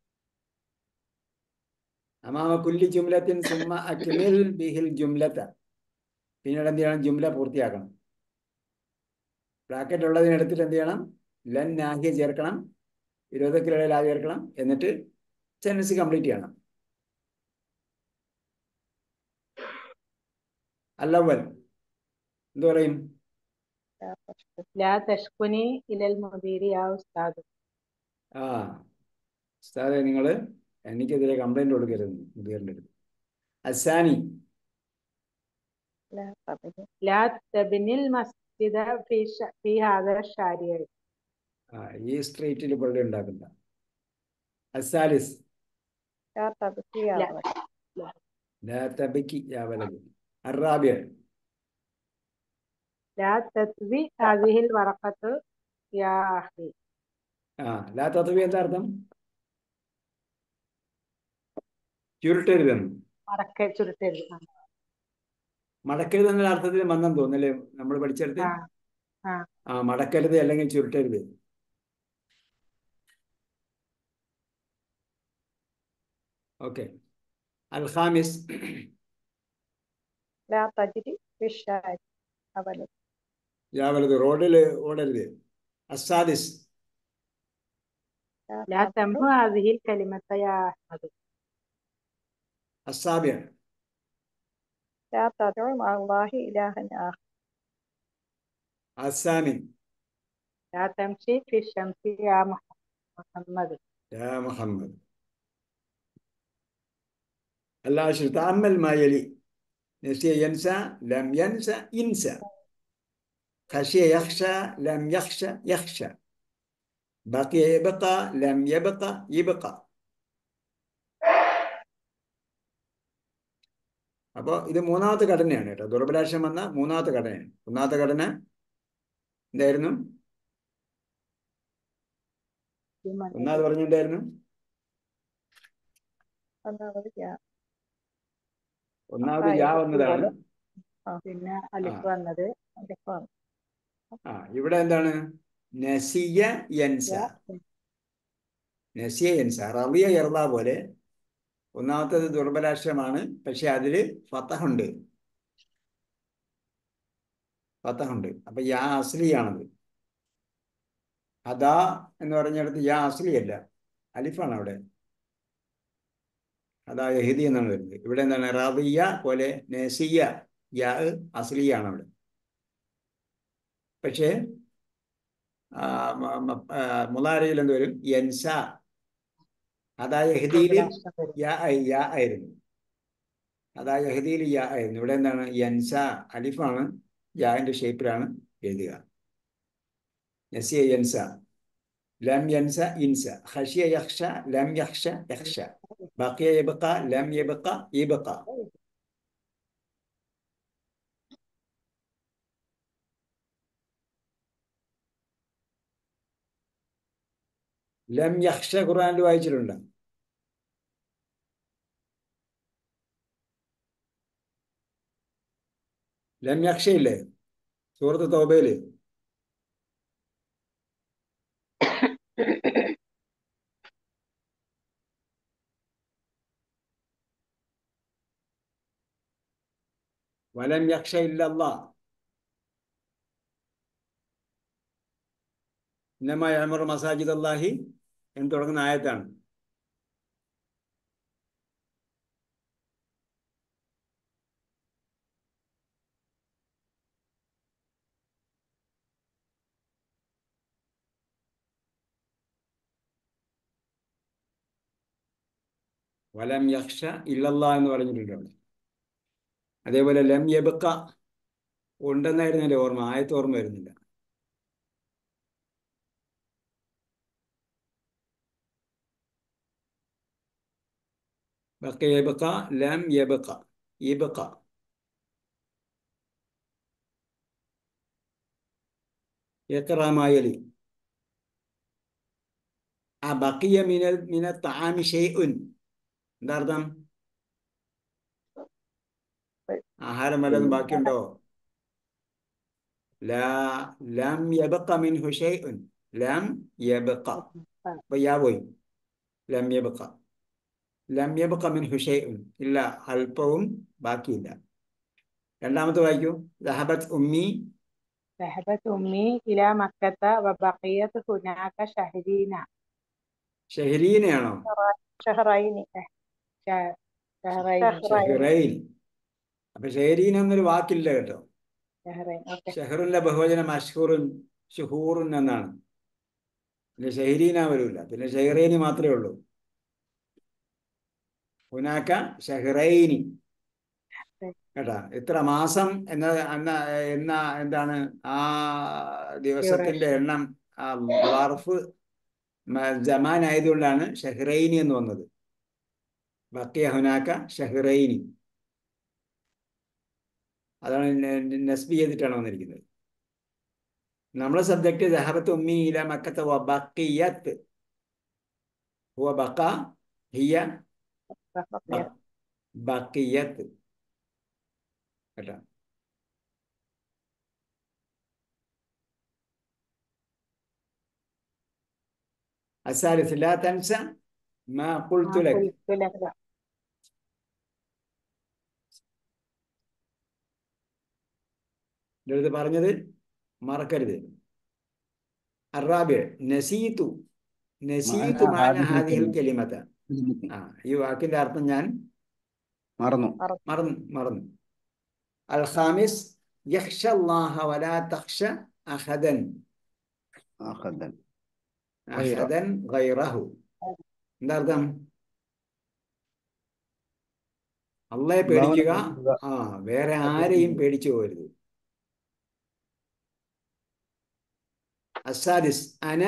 أمام كل جملة ثم أكمل به الجملة പിന്നീട് എന്ത് ചെയ്യണം ജുംല പൂർത്തിയാക്കണം ബ്രാക്കറ്റ് ഉള്ളതിനടുത്തിട്ട് എന്ത് ചെയ്യണം ലൻ നാഹിയ ചേർക്കണം വിരോധക്കിലയിൽ ആ ചേർക്കണം എന്നിട്ട് സെൻറ്റൻസ് കംപ്ലീറ്റ് ചെയ്യണം അല്ലവൽ എന്ത് പറയും لا تشكر ലാ തഷ്കുനി ഇലൽ മുദീരി യാ ഉസ്താദ് ആ ഉസ്താദെ നിങ്ങൾ എനിക്കെതിരെ കംപ്ലൈന്റ് കൊടുക്കരുത് മുതിറിൻ്റെ അടുത്ത് അസാനി لا تبني ലാ തബ്നിൽ മസ്ജിദ ഫീ ഷ- ഫീ ഹാദ ഷാരിയ ആ ഈ സ്ട്രീറ്റിൽ പള്ളി ഉണ്ടാക്കുന്ന അസാലിസ് لا تبكي يا لا. ولد لا تبكي يا ولد الرابع ലാ തത്വി ഹാദിഹിൽ വറഖത്ത് യാ അഖി ആ ലാ തത്വി എന്താ അർത്ഥം ചുരുട്ടരുതെന്ന് മറക്ക ചുരുട്ടരുത് ആ. മടക്കരുത് എന്ന അർത്ഥത്തിൽ വന്നെന്ന് തോന്നുന്നല്ലേ നമ്മൾ പഠിച്ചെടുത്ത് ആ ആ ആ മടക്കരുത് അല്ലെങ്കിൽ ചുരുട്ടരുത് ഓക്കെ അൽ ഖാമിസ് لا تجري في الشارع أبدا യാ വലത് റോഡിൽ ഓടരുത് അസാദിസ് ലാ തംഹു ഹാദിഹിൽ കലിമത്ത യാ അഹ്മദ് അസാബിയ لا تدعو مع الله إلها آخر അസാമി ലാ തംഷി ഫി ഷംസി യാ മുഹമ്മദ് يا محمد العاشر تأمل ما يلي نسي ينسى لم ينسى ينسى خشي يخشى لم يخشى يخشى بقي يبقى لم يبقى يبقى അപ്പോൾ ഇത് മൂന്നാമത്തെ ഘടനയാണ് കേട്ടോ ദുർബലാക്ഷം വന്ന മൂന്നാമത്തെ ഘടനയാണ് ഒന്നാമത്തെ ഘടന എന്തായിരുന്നു ഒന്നാമത് പറഞ്ഞിട്ടുണ്ടായിരുന്നു ഒന്നാമത് യാ ഒന്നാമത് യാ വന്നതാണ് പിന്നെ അലിഫ് വന്നത് അലിഫാണ് ആ ഇവിടെ എന്താണ് നസിയ യൻസ നസിയ യൻസ റബിയ എർദ പോലെ ഒന്നാമത്തത് ദുർബലാക്ഷരമാണ് പക്ഷെ അതില് ഫത്തഹുണ്ട് ഫത്തഹുണ്ട് അപ്പൊ യാ അസ്ലിയാണത് അതാ എന്ന് പറഞ്ഞിടത്ത് യാ അസ്ലിയല്ല അലിഫാണ് അവിടെ അതാ യഹിദി എന്നാണ് വരുന്നത് ഇവിടെ എന്താണ് റബിയ പോലെ നസിയ യാ അസ്ലിയാണ് അവിടെ പക്ഷേ മുലാരയിൽ എന്ത് വരും യൻസ അതാ യഹദിയിൽ യാ ആയി- യാ ആയിരുന്നു അതാ യഹദിയിൽ യാ ആയിരുന്നു ഇവിടെ എന്താണ് യൻസ അലിഫാണ് യാന്റെ ഷേപ്പിലാണ് എഴുതുക നസിയ യൻസ ലം യൻസ ഇൻസ ഖഷിയ യഖ്ഷ ലം യഖ്ഷ യഖ്ഷ ബഖിയ യബ്ഖ ലം യബ്ഖ യബ്ഖ ലം യഖ്ഷ ഖുർആനിൽ വായിച്ചിട്ടുണ്ട് ലം യഖ്ഷയില്ലേ സൂറത്ത് തൗബയില് വലം യക്ഷ ഇല്ലല്ലാ ഇന്നമ യമർ മസാജിദ് അല്ലാഹി എന്ന് തുടങ്ങുന്ന ആയത്താണ് വലം യക്ഷ ഇല്ലല്ലാ എന്ന് പറഞ്ഞിട്ടുണ്ട് അവിടെ അതേപോലെ ലം യബക്ക ഉണ്ടെന്നായിരുന്നു എൻ്റെ ഓർമ്മ ആയത്ത് ഓർമ്മ വരുന്നില്ല ബക്ക യബക്ക ലം യബക്ക യബക്ക യക്റാമായലി ആ ബക്കിയ മിനൽ മിന താമി ഷെയ്ഉൻ എന്താ അർത്ഥം ആഹാരം വല്ലതും ബാക്കിയുണ്ടോ ലാ ലം യബക്ക മിൻഹു ഷെയ്ഉൻ ലം യബക്ക അപ്പൊ യാ പോയി ലം യബക്ക ലം യബക്ക മിൻഹു ഷെയ്ഉൻ ഇല്ല അല്പവും ബാക്കിയില്ല രണ്ടാമത്തെ വായിക്കൂ ദഹബത് ഉമ്മി ذهبت أمي إلى مكة وبقيت هناك شهرين ഷെഹരീനയാണോ شهرين ش- شهرين شهرين. ഷെഹ്റൈൻ അപ്പൊ ഷെഹരീൻ എന്നൊരു വാക്കില്ല കേട്ടോ شهرين أوكي ഷെഹറിന്റെ ബഹുവചനം അഷ്ഹുറുൻ ഷുഹൂറുൻ എന്നാണ് പിന്നെ ഷെഹരീന വരൂല പിന്നെ ഷെഹ്റൈനി മാത്രമേ ഉള്ളൂ ഹുനാക്ക ഷെഹ്റൈനി കേട്ടാ ഇത്ര മാസം എന്ന എന്ന എന്ന എന്താണ് ആ ദിവസത്തിന്റെ എണ്ണം ആ വർഫ് ജമാൻ ആയതുകൊണ്ടാണ് ഷെഹ്റൈനി എന്ന് വന്നത് ബക്കിയ ഹുനാക്ക ഷെഹ്റൈനി അതാണ് ന- നസ്ബി ചെയ്തിട്ടാണ് വന്നിരിക്കുന്നത് നമ്മളെ സബ്ജക്ട് ജഹബത്ത് ഉമ്മി ഇല മക്കത്തെ വ ബക്കിയത്ത് ഹുവ ബക്ക ഹിയ ബ- ബക്കിയത്ത് കേട്ടോ الثالث لا تنسى ما قلت ما لك قلت لك എൻ്റെ അടുത്ത് പറഞ്ഞത് മറക്കരുത് അറാബിയ നസീതു നസീതു മാന മാന ഹാദിഹിൽ ഹാദിഹിൽ കലിമ. കലിമത ആ ഈ വാക്കിന്റെ അർത്ഥം ഞാൻ മറന്നു മറന്നു മറന്നു അൽ ഖാമിസ് യഖ്ഷ അല്ലാഹ വലാ തഖ്ഷ അഹദൻ അഹദൻ അഹദൻ ഗൈറഹു എന്താ അർത്ഥം അള്ളയെ പേടിക്കുക ആ വേറെ ആരെയും പേടിച്ചു പോകരുത് അസാദിസ് അന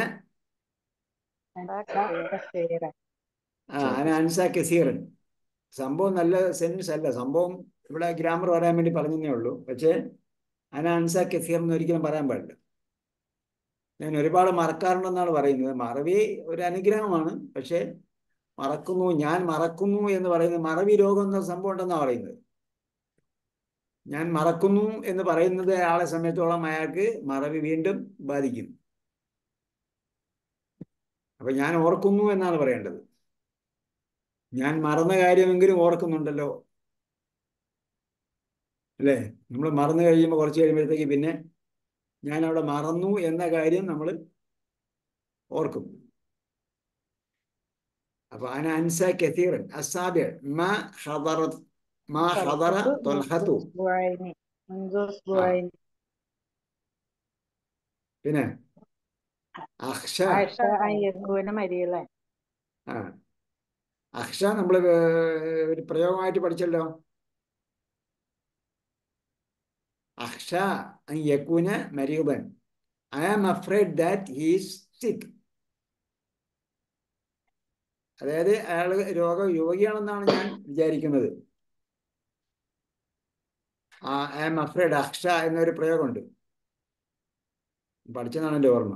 كثيرا ആ അന അൻസ കസീറൻ സംഭവം നല്ല സെൻസ് അല്ല സംഭവം ഇവിടെ ഗ്രാമർ പറയാൻ വേണ്ടി പറഞ്ഞതേ ഉള്ളൂ പക്ഷേ അന അൻസ കസീർ എന്ന് ഒരിക്കലും പറയാൻ പാടില്ല ഞാൻ ഒരുപാട് മറക്കാറുണ്ടെന്നാണ് പറയുന്നത് മറവി ഒരു അനുഗ്രഹമാണ് പക്ഷേ മറക്കുന്നു ഞാൻ മറക്കുന്നു എന്ന് പറയുന്നത് മറവി രോഗം എന്ന സംഭവം ഉണ്ടെന്നാണ് പറയുന്നത് ഞാൻ മറക്കുന്നു എന്ന് പറയുന്നത് ആളെ സമയത്തോളം അയാൾക്ക് മറവി വീണ്ടും ബാധിക്കും അപ്പൊ ഞാൻ ഓർക്കുന്നു എന്നാണ് പറയേണ്ടത് ഞാൻ മറന്ന കാര്യമെങ്കിലും ഓർക്കുന്നുണ്ടല്ലോ അല്ലേ നമ്മൾ മറന്നു കഴിയുമ്പോൾ കുറച്ച് കഴിയുമ്പോഴത്തേക്ക് പിന്നെ ഞാൻ അവിടെ മറന്നു എന്ന കാര്യം നമ്മൾ ഓർക്കും അപ്പൊ അന അൻസ കസീറൻ അസാബിയ മാ ഹദറത് മാ ഹദറ منذ തൊൽഹത്തു أسبوعين منذ أسبوعين പിന്നെ അക്ഷ عسى أن يكون مريضا ആ അക്ഷ നമ്മൾ ഒരു പ്രയോഗമായിട്ട് പഠിച്ചല്ലോ അക്ഷ അൻ യകൂന മരീബൻ I am afraid that he's sick അതായത് അയാൾ രോഗ രോഗിയാണെന്നാണ് ഞാൻ വിചാരിക്കുന്നത് ആ ഐ ആം അഫ്രൈഡ് അക്ഷ എന്നൊരു പ്രയോഗമുണ്ട് പഠിച്ചതാണ് എൻ്റെ ഓർമ്മ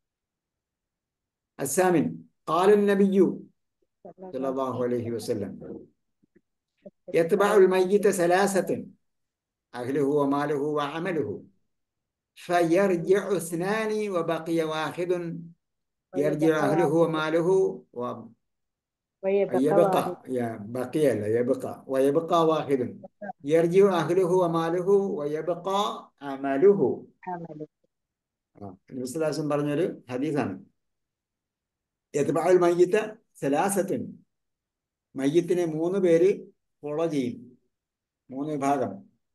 അസാമിൻ കാലൻ നബിയു صلى الله عليه وسلم يتبع الميت ثلاثة أهله وماله وعمله فيرجع اثنان وبقي واحد യർജി ويبقى അഹ്ലുഹു واحد മാലുഹു ويبقى يبقى واحد يا بقي لا يبقى ويبقى واحد يرجع أهله وماله ويبقى عمله عمله നബിസ്വലാസം പറഞ്ഞൊരു ഹദീസാണ് യത്ബഅൽ മയ്യിത്ത സലാസത്തുൻ മയ്യത്തിനെ മൂന്ന് പേര് ഫോളോ ചെയ്യും മൂന്ന് വിഭാഗം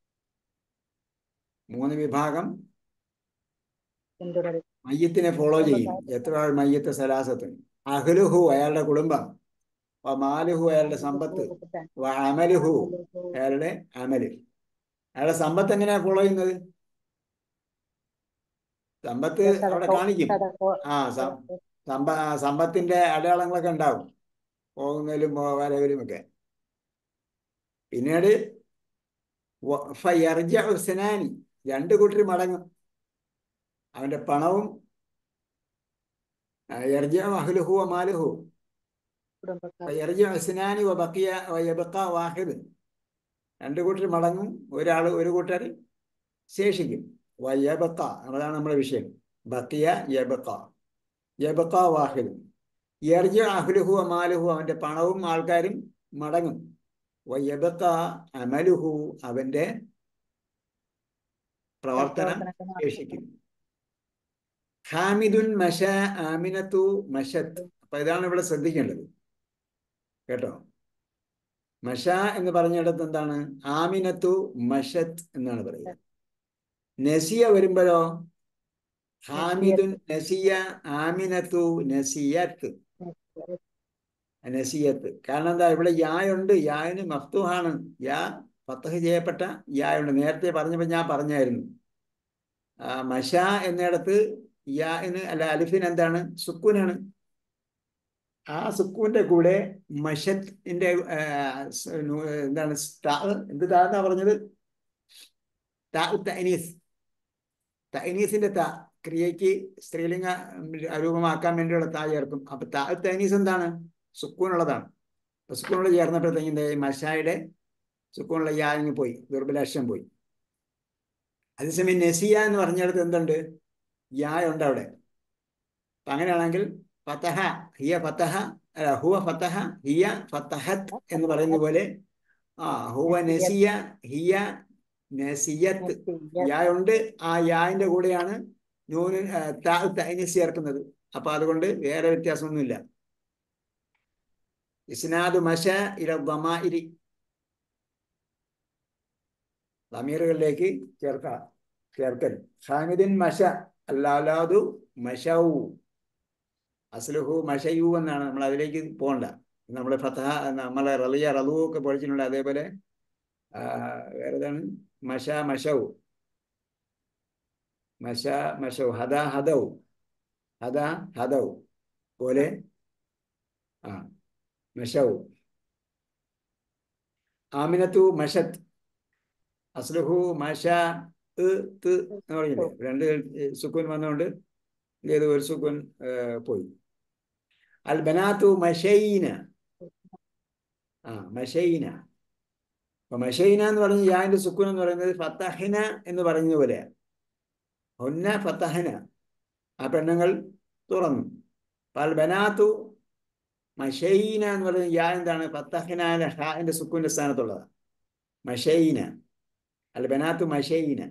മൂന്ന് വിഭാഗം പിന്തുടരും മയ്യത്തിനെ ഫോളോ ചെയ്യും എത്ര മയ്യത്ത് സലാസത്തുൻ അഹ്ലുഹു അയാളുടെ കുടുംബം വ മാലുഹു അയാളുടെ സമ്പത്ത് വ അമലുഹു അയാളുടെ അമല് അയാളുടെ സമ്പത്ത് എങ്ങനെയാ ഫോളോ ചെയ്യുന്നത് സമ്പത്ത് അവിടെ കാണിക്കും ആ സ- സമ്പ ആ, സമ്പത്തിന്റെ അടയാളങ്ങളൊക്കെ ഉണ്ടാവും പോകുന്നതിലും പോ- വരവിലും ഒക്കെ പിന്നീട് വ- ഫയർജഉ സ്നാനി രണ്ട് കൂട്ടർ മടങ്ങും അവന്റെ പണവും യർജഉ അഹ്ലുഹു വ മാലുഹു കുടുംബക്കാർ ഫയർജഉ സ്നാനി വ ബഖിയ വ യബ്ഖ വാഹിദ് രണ്ട് കൂട്ടർ മടങ്ങും ഒരാൾ ഒരു കൂട്ടർ ശേഷിക്കും വ യബ്ഖ അതാണ് നമ്മുടെ വിഷയം ബഖിയ യബ്ഖ യബ്ഖ വാഹിദ് യർജഉ അഹ്ലുഹു വ മാലുഹു അവന്റെ പണവും ആൾക്കാരും മടങ്ങും വ യബ്ഖ അമലുഹു അവന്റെ പ്രവർത്തനം പ്രവർത്തനങ്ങൾ ശേഷിക്കും ഹാമിദുൻ മഷ ആമിനത്തു മഷത്ത് അപ്പൊ ഇതാണ് ഇവിടെ ശ്രദ്ധിക്കേണ്ടത് കേട്ടോ മഷ എന്ന് പറഞ്ഞിടത്ത് എന്താണ് ആമിനത്തു മഷത്ത് എന്നാണ് പറയുക നസിയ വരുമ്പോഴോ ഹാമിദുൻ നസിയ ആമിനത്തു നസിയത്ത് നസിയത്ത് കാരണം എന്താ ഇവിടെ യായുണ്ട് യാന് മഫ്തുഹാണ് യാ ഫത്തഹ് ചെയ്യപ്പെട്ട യായുണ്ട് നേരത്തെ പറഞ്ഞപ്പോൾ ഞാൻ പറഞ്ഞായിരുന്നു ആ, മഷ എന്നിടത്ത് യാന് അല്ല അലിഫിന് എന്താണ് സുക്കൂനാണ് ആ സുക്കൂന്റെ കൂടെ മഷത്തിന്റെ ആ, സ് നു- എന്താണ് താ എന്ത് താ എന്നാ പറഞ്ഞത് താ തൈനീസ് തൈനീസിന്റെ താ ക്രിയയ്ക്ക് സ്ത്രീലിംഗ രൂപമാക്കാൻ വേണ്ടിയുള്ള താ ചേർക്കും അപ്പൊ താ തൈനീസ് എന്താണ് സുക്കൂനുള്ളതാണ് അപ്പൊ സുക്കൂനുള്ള ചേർന്നപ്പോഴത്തേക്കും എന്തായി മഷായുടെ സുക്കൂനുള്ള യാ ഇങ്ങ് പോയി ദുർബലാക്ഷം പോയി അതേസമയം നസിയ എന്ന് പറഞ്ഞിടത്ത് എന്തുണ്ട് യാ ഉണ്ട് അവിടെ അപ്പൊ അങ്ങനെയാണെങ്കിൽ ഫതഹ ഹിയ ഫതഹ അല്ല ഹുവ ഫതഹ ഹിയ ഫതഹത്ത് എന്ന് പറയുന്ന പോലെ ആ ഹുവ നസിയ ഹിയ നസിയത്ത് യാ ഉണ്ട് ആ യാന്റെ കൂടെയാണ് നൂന് ആ, താ തൈനസ് ചേർക്കുന്നത് അപ്പൊ അതുകൊണ്ട് വേറെ വ്യത്യാസമൊന്നുമില്ല ഇസ്നാദു മഷ ഇല ദമാഇരി ദമീറുകളിലേക്ക് ചേർക്കാം ചേർക്കൽ ഹാമിദിൻ മഷ അല്ലാതു മഷൗ അസ്ലുഹു മഷയു എന്നാണ് നമ്മൾ അതിലേക്ക് പോകണ്ട നമ്മൾ ഫതഹ നമ്മളെ റലിയ റലു ഒക്കെ പഠിച്ചിട്ടുണ്ട് അതേപോലെ ആ, വേറെതാണ് മഷ മഷൗ മഷ മഷൗ ഹദ ഹദൗ ഹദ ഹദൗ പോലെ ആ മഷൗ ആമിനത്തു മഷത്ത് അസ്ലുഹു മഷ ഇ, ത് എന്ന് പറഞ്ഞില്ലേ രണ്ട് സുക്കൂൻ വന്നുകൊണ്ട് ഏത് ഒരു സുക്കൂൻ ഏ, പോയി അൽ ബനാത്തു മഷൈന ആ മഷൈന അപ്പൊ മഷൈന എന്ന് പറഞ്ഞ യാന്റെ സുക്കൂൻ എന്ന് പറയുന്നത് ഫത്തഹിന എന്ന് പറയുന്ന പോലെ ഹുന്ന ഫത്തഹന ആ പെണ്ണുങ്ങൾ തുറന്നു അപ്പൊ അൽ ബനാത്തു മഷൈന എന്ന് പറയുന്ന യാ എന്താണ് ഫത്തഹിന ഹാന്റെ സുക്കൂന്റെ സ്ഥാനത്തുള്ളതാണ് മഷൈന അൽ ബനാത്തു മഷൈന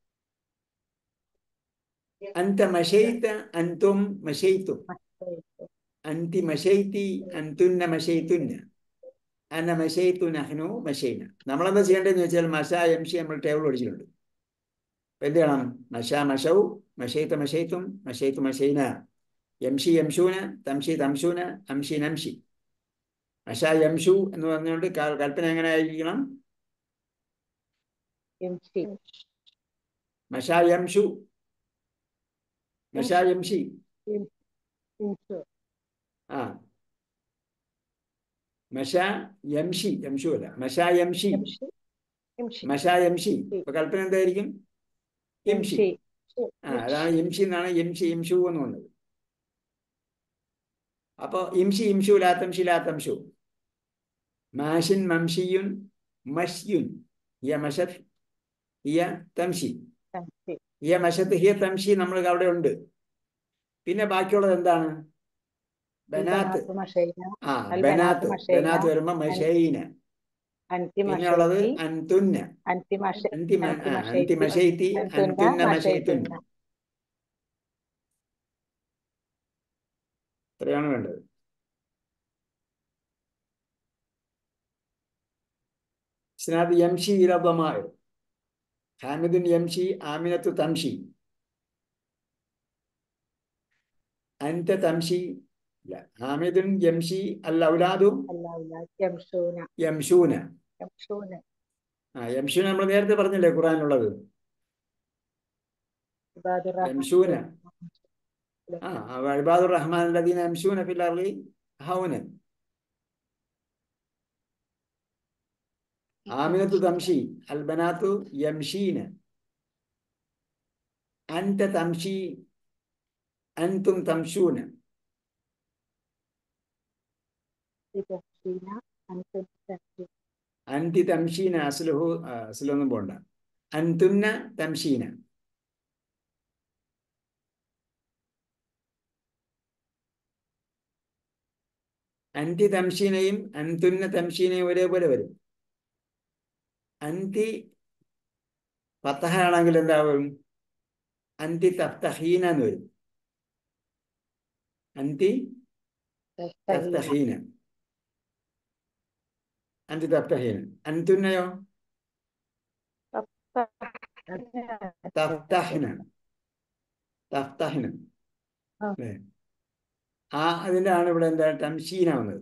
أنت مشيت أنتم مشيتم أنت مشيتي أنتن مشيتن أنا مشيت نحن مشينا നമ്മളെന്താ ചെയ്യേണ്ടതെന്ന് വെച്ചാൽ മഷ എം ഷി നമ്മൾ ടേബിൾ പഠിച്ചിട്ടുണ്ട് അപ്പൊ എന്ത് ചെയ്യണം മഷ മഷൗ മഷൈത്ത മഷൈത്തും മഷൈത്തു മഷൈന യംഷി യംഷൂന തംഷി തംഷൂന അംഷി നംഷി മഷ യംഷു എന്ന് പറഞ്ഞുകൊണ്ട് ക- കൽപ്പന എങ്ങനെ ആയിരിക്കണം എംഷി മഷ യംഷു മഷ യംഷി ഇൻഷു ആ മഷ യംഷി യംഷു അല്ല മഷ യംഷി എംഷി എംഷി മഷ യംഷി അപ്പൊ കൽപ്പന എന്തായിരിക്കും യംഷി എംഷി ആ അതാണ് യംഷി എന്നാണ് യംഷി യംഷു എന്ന് വന്നത് അപ്പൊ ഇംഷി ഇംഷു ലാത്തംഷി ലാത്തംഷു മാഷിൻ മംഷിയുൻ മഷ്യുൻ ഹിയ മഷത്ത് ഹിയ തംഷി എംഷി ഹിയ മഷത്ത് ഹിയ തംഷി നമ്മൾ അവിടെ ഉണ്ട് പിന്നെ ബാക്കിയുള്ളത് എന്താണ് ബനാത്ത് البنات مشينا ആ البنات ബനാത്ത് مشينا ബനാത്ത് വരുമ്പോ മഷൈന أنت പിന്നെയുള്ളത് مشيتي അൻതുന്ന أنت مش അന്തി മ- أنت ആ, അന്തി مشيتي മഷൈത്തി أنتن അൻതുന്ന മഷൈത്തുൻ مشيتن ഇത്രയാണ് വേണ്ടത് ഇസ്നാദ് യംഷി ഇലബമായ ഹാമിദുൻ യംഷി ആമിനത്തു തംഷി അൻത തംഷി ഇല്ല ഹാമിദുൻ യംഷി അൽ ഔലാദു الأولاد يمشون യംഷൂന يمشون ആ യംഷൂന നമ്മൾ നേരത്തെ പറഞ്ഞില്ലേ ഖുറാനുള്ളത് عباد الرحمن يمشون. ആ ഇബാദുർ റഹ്മാൻ الذين يمشون في الأرض هونا ആമിനത്തു തംഷി അൽബനാത്തു യംഷീന അൻത തംഷി അൻതും തംഷൂന تمشين أنتم تمشون അൻതി തംഷീന അസ്ലുഹു ആ, അസ്ലൊന്നും പോണ്ട അൻതുന്ന തംഷീന അൻതി തംഷീനയും അൻതുന്ന തംഷീനയും ഒരേപോലെ വരും അൻതി ഫത്തഹ ആണെങ്കിൽ എന്താവും അൻതി തഫ്തഹീന എന്ന് വരും അൻതി تستهين തഫ്തഹീന അൻതി തഫ്തഹീന അൻതുന്നയോ തഫ്തഹ്ന തഫ്തഹ്ന ആ. അല്ലേ ആ അതിൻ്റെ ആണ് ഇവിടെ എന്താ തംഷീന വന്നത്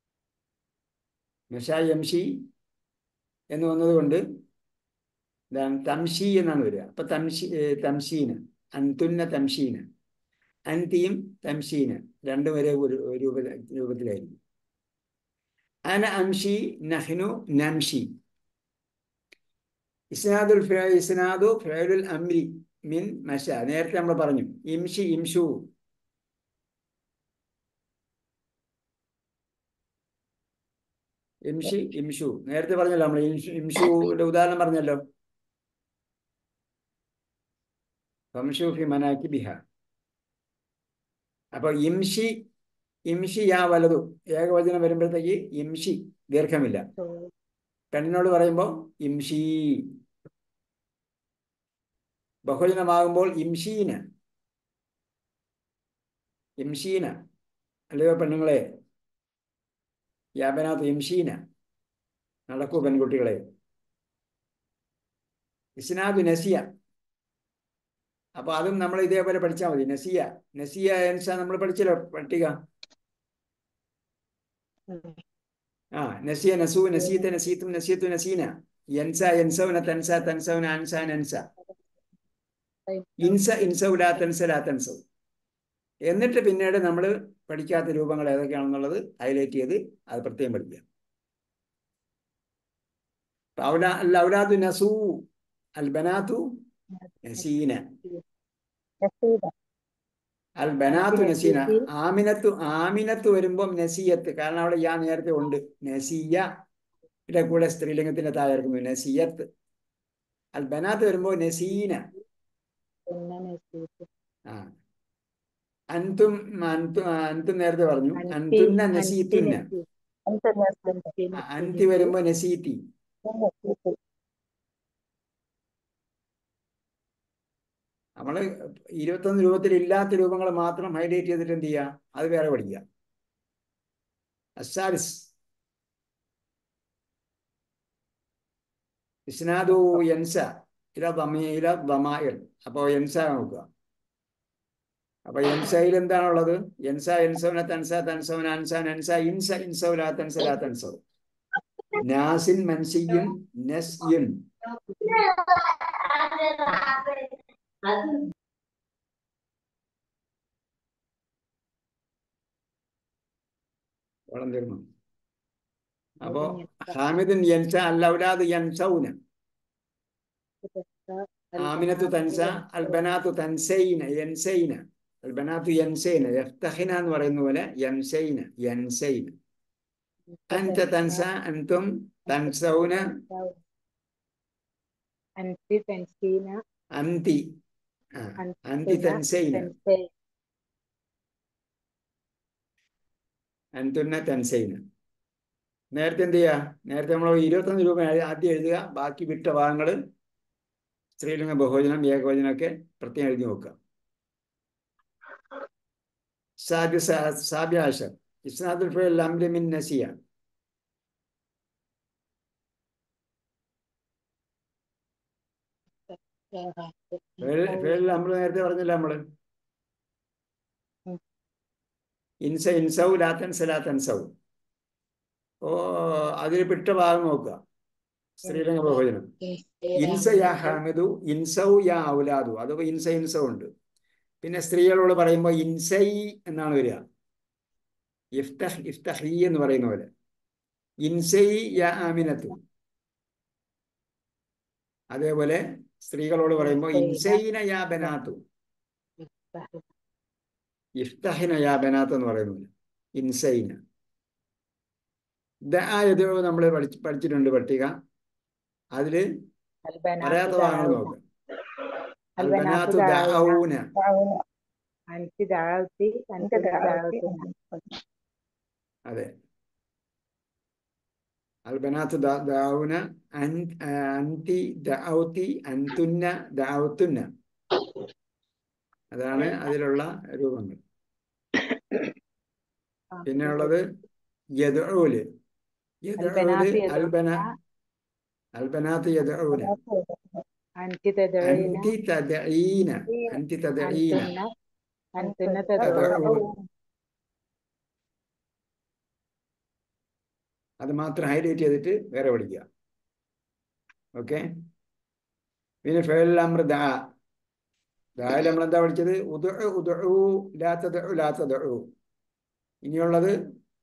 മെഷാ യംഷി എന്ന് വന്നതുകൊണ്ട് എന്താണ് തംഷി എന്നാണ് വരിക അപ്പൊ തംഷി ഏ, തംഷീന അൻതുന്ന തംഷീന അൻതിയും തംഷീന രണ്ടും ഒരേ ഒരു രൂപ രൂപത്തിലായിരിക്കും അന അംഷി നഹ്നു നംഷി ഇസ്നാദുൽ ഫിഅ- ഇസ്നാദു ഫിഅലുൽ അംരി മിൻ മഷ നേരത്തെ നമ്മൾ പറഞ്ഞു ഇംഷി ഇംഷു ഇംഷി ഇംഷു നേരത്തെ പറഞ്ഞല്ലോ നമ്മൾ ഇംഷു ഇംഷുവിന്റെ ഉദാഹരണം പറഞ്ഞല്ലോ ഫംഷു ഫി മനാക്കി ബിഹ അപ്പൊ ഇംഷി ഇംഷി യാ വലതു ഏകവചനം വരുമ്പോഴത്തേക്ക് ഇംഷി ദീർഘമില്ല പെണ്ണിനോട് പറയുമ്പോൾ ഇംഷി ബഹുജനമാകുമ്പോൾ ഇംഷീന ഇംഷീന അല്ലയോ പെണ്ണുങ്ങളെ യാബനാത്ത് ഇംഷീന നടക്കൂ പെൺകുട്ടികളെ ഇസ്നാദു നസിയ അപ്പൊ അതും നമ്മൾ ഇതേപോലെ പഠിച്ചാൽ മതി നസിയ നസിയ എൻസ നമ്മൾ പഠിച്ചല്ലോ പട്ടിക ആ നസിയ നസു നസീത്ത നസീത്തും നസീത്തു നസീന യൻസ യൻസൗന തൻസ തൻസൗന അൻസ നൻസ ഇൻസ ഇൻസൗ ലാ തൻസ ലാ തൻസൗ എന്നിട്ട് പിന്നീട് നമ്മൾ പഠിക്കാത്ത രൂപങ്ങൾ ഏതൊക്കെയാണെന്നുള്ളത് ഹൈലൈറ്റ് ചെയ്ത് അത് പ്രത്യേകം പഠിക്കുക അപ്പൊ ഔലാ അൽ ഔലാദു നസൂ അൽ ബനാത്തു നസീന نسيبة അൽ ബനാത്തു നസീന നസീ. ആമിനത്തു ആമിനത്ത് വരുമ്പം നസീയത്ത് കാരണം അവിടെ യാ നേരത്തെ ഉണ്ട് നസീയ യുടെ കൂടെ സ്ത്രീലിംഗത്തിന്റെ താഴെ ഇറക്കുന്നു നസിയത്ത് അൽ ബനാത്ത് വരുമ്പോ നസീന كنا نسيت ആ അൻതും അൻതു അൻതും നേരത്തെ പറഞ്ഞു أنت അൻതുന്ന أنت നസീത്തുന്ന نسيت أنت نسيت ആ, അൻതി വരുമ്പോ നസീത്തി نسيت നമ്മള് ഇരുപത്തൊന്ന് രൂപത്തിൽ ഇല്ലാത്ത രൂപങ്ങൾ മാത്രം ഹൈലൈറ്റ് ചെയ്തിട്ട് എന്ത് ചെയ്യുക അത് വേറെ പഠിക്കുക അസാരിസ് ഇസ്നാദു യൻസ ഇല ദമീ ഇല ദമായിർ അപ്പോ യൻസ നോക്കുക അപ്പൊ യൻസയിൽ എന്താണുള്ളത് യൻസ യൻസൗന തൻസ തൻസൗന അൻസ നൻസ ഇൻസ ഇൻസൗ ലാ തൻസ ലാ തൻസൗ നാസിൻ മൻസിയുൻ നസ്യുൻ വളം തീർന്നു അപ്പോ ഹാമിദുൻ യൻസ അൽ ഔലാദ് യൻസൗന ആമിനത്തു തൻസ അൽബനാത്തു തൻസൈന യൻസൈന അൽബനാത്തു യൻസൈന യഫ്തഹിന എന്ന് പറയുന്ന പോലെ യൻസൈന യൻസൈന അൻത തൻസ അൻതും തൻസൗന أنت تنسين അന്തി ആ, അന്തി أنتن തൻസൈന تنسين അൻതുന്ന തൻസൈന നേരത്തെ എന്ത് ചെയ്യുക നേരത്തെ നമ്മൾ ഇരുപത്തൊന്ന് രൂപ ആദ്യം എഴുതുക ബാക്കി വിട്ട ഭാഗങ്ങൾ സ്ത്രീലിംഗ ബഹുവചനം ഏകവചനമൊക്കെ പ്രത്യേകം എഴുതി നോക്കുക സാബി സാബ്യാശർ ഇസ്നാദുൽ ഫിഅൽ അംരി മിൻ നസിയ ഫിഅൽ അംറ് നേരത്തെ പറഞ്ഞില്ല നമ്മള് ഇൻസ ഇൻസൗ ലാത്തൻസ ലാത്തൻസൗ ഓ അതിൽ പിട്ട ഭാഗം നോക്കുക സ്ത്രീലിംഗ ബഹുവചനം ഇൻസ യാ ഹാമിദു ഇൻസൗ യാ ഔലാദു അതൊക്കെ ഇൻസ ഇൻസൗ ഉണ്ട് പിന്നെ സ്ത്രീകളോട് പറയുമ്പോൾ ഇൻസൈ എന്നാണ് വരിക ഇഫ്തഹ് ഇഫ്തഹി എന്ന് പറയുന്ന പോലെ ഇൻസൈ യാ ആമിനത്തു അതേപോലെ സ്ത്രീകളോട് പറയുമ്പോൾ ഇൻസൈന യാ ബനാത്തു ഇഫ്തഹിന യാ ബനാത്ത് എന്ന് പറയുന്ന പോലെ ഇൻസൈന ദായത് നമ്മൾ പഠിച്ച് പഠിച്ചിട്ടുണ്ട് പട്ടിക അതില് പറയാത്ത ഭാഗങ്ങൾ നോക്കുക അൽബനാത്തു ദഅൗന അൻസി ദാവത്തി അൻസി ദാവത്തി അതെ അൽബനാത്തു ദാവുന അൻതി ദൗത്തി അൻതുന്ന ദാവത്തുന്ന അതാണ് അതിലുള്ള രൂപങ്ങൾ പിന്നെ ഉള്ളത് യദൂല് യദൂല് അൽബന അൽബനാത്ത് യദൂന അൻസി തദഈന അൻതി തദഈന അൻതി തദഈന അൻതുന്ന അൻതുന്ന തദഊൻ തദഊൻ അത് മാത്രം ഹൈലൈറ്റ് ചെയ്തിട്ട് വേറെ പഠിക്കുക ഓക്കെ പിന്നെ ഫേൽ അമ്ര ദാ ദായിൽ നമ്മൾ എന്താ പഠിച്ചത് ഉദു ഉദു ലാത്തദു ലാത്തദു ഇനിയുള്ളത്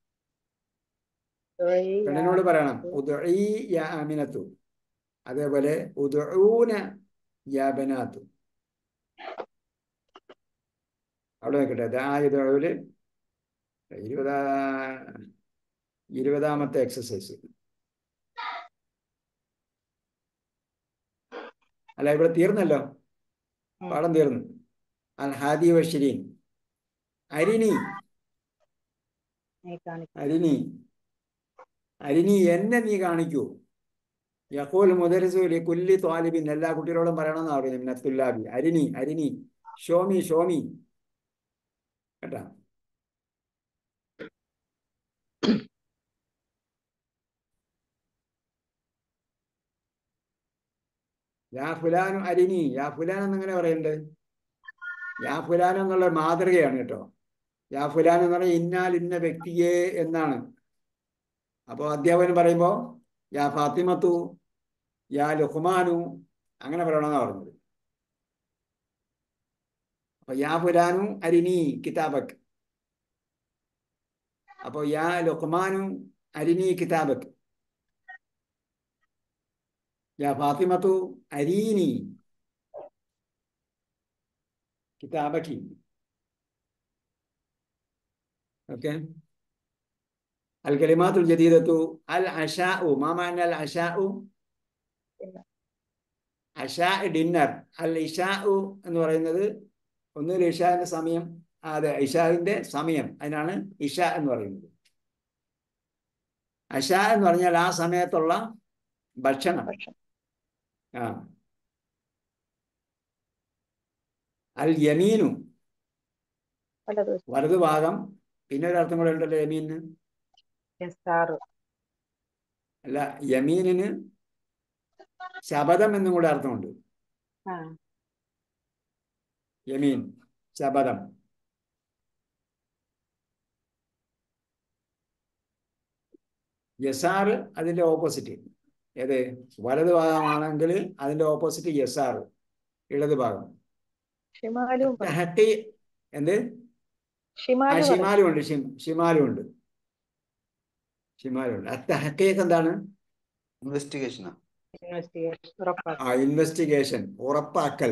പെണ്ണിനോട് പറയണം ഉദുഈ യാ ആമിനത്തു അതേപോലെ ഉദുഊന യാ ബനാത്തു അവിടെ നോക്കട്ടെ ദായുദുല് ഇരുപതാ ഇരുപതാമത്തെ എക്സസൈസ് അല്ല ഇവിടെ തീർന്നല്ലോ പാഠം തീർന്നു അൽ ഹാദി വഷിരീൻ അരിനി നീ കാണിക്കും അരിനി അരിനി എന്നെ നീ കാണിക്കൂ യഖൂൽ മുദരിസുലി കുല്ലി ത്വാലിബിൻ എല്ലാ കുട്ടികളോടും പറയണമെന്ന് പറയുന്നത് മിനത്തുല്ലാബി അരിനി അരിനി ഷോമി ഷോമി കേട്ടാ യാ ഫുലാനു അരിനി യാ ഫുലാൻ എന്നിങ്ങനെ പറയുന്നുണ്ട് യാ ഫുലാൻ എന്നുള്ള മാതൃകയാണ് കേട്ടോ യാ ഫുലാൻ എന്ന് പറഞ്ഞാൽ ഇന്നാൽ ഇന്ന വ്യക്തിയെ എന്നാണ് അപ്പോൾ അധ്യാപകൻ പറയുമ്പോൾ യാ ഫാത്തിമത്തു യാ ലുഹ്മാനു അങ്ങനെ പറയണമെന്നാണ് പറഞ്ഞത് അപ്പൊ യാ ഫുലാനു അരിനി കിതാബക് അപ്പോൾ യാ ലുഹ്മാനു അരിനി കിതാബക് യാ ഫാത്തിമത്തു അരീനി കിതാബക്കി ഓക്കെ الكلمات الجديدة العشاء ما معنى العشاء അഷാ ഡിന്നർ അൽ ഇഷാ എന്ന് പറയുന്നത് ഒന്നുകിൽ ഇഷാന്റെ സമയം അതെ ഇഷാവിന്റെ സമയം അതിനാണ് ഇഷ എന്ന് പറയുന്നത് അഷ എന്ന് പറഞ്ഞാൽ ആ സമയത്തുള്ള ഭക്ഷണം ആ അൽ യമീനു വലതുവശം വലതുഭാഗം പിന്നെ ഒരർത്ഥം കൂടെ ഉണ്ടല്ലോ യമീനിന് യസാറ് അല്ല യമീനിന് ശബദം എന്നും കൂടെ അർത്ഥമുണ്ട് ആ യമീൻ ശബദം യസാർ അതിന്റെ ഓപ്പോസിറ്റ് ഏത് വലത് ഭാഗമാണെങ്കിൽ അതിന്റെ ഓപ്പോസിറ്റ് യസാർ ഇടത് ഭാഗം ഷിമാലും പറയും. തഹക്കി എന്ത് ആ ഷിമാല് പറയും. ഷിമാലും ഉണ്ട് ഷിം- ഷിമാലും ഉണ്ട് ഷിമാലും ഉണ്ട് തഹക്കീക്ക് എന്താണ് ഇൻവെസ്റ്റിഗേഷനാ ഇൻവെസ്റ്റിഗേഷൻ ഉറപ്പാക്കും ആ ഇൻവെസ്റ്റിഗേഷൻ ഉറപ്പാക്കൽ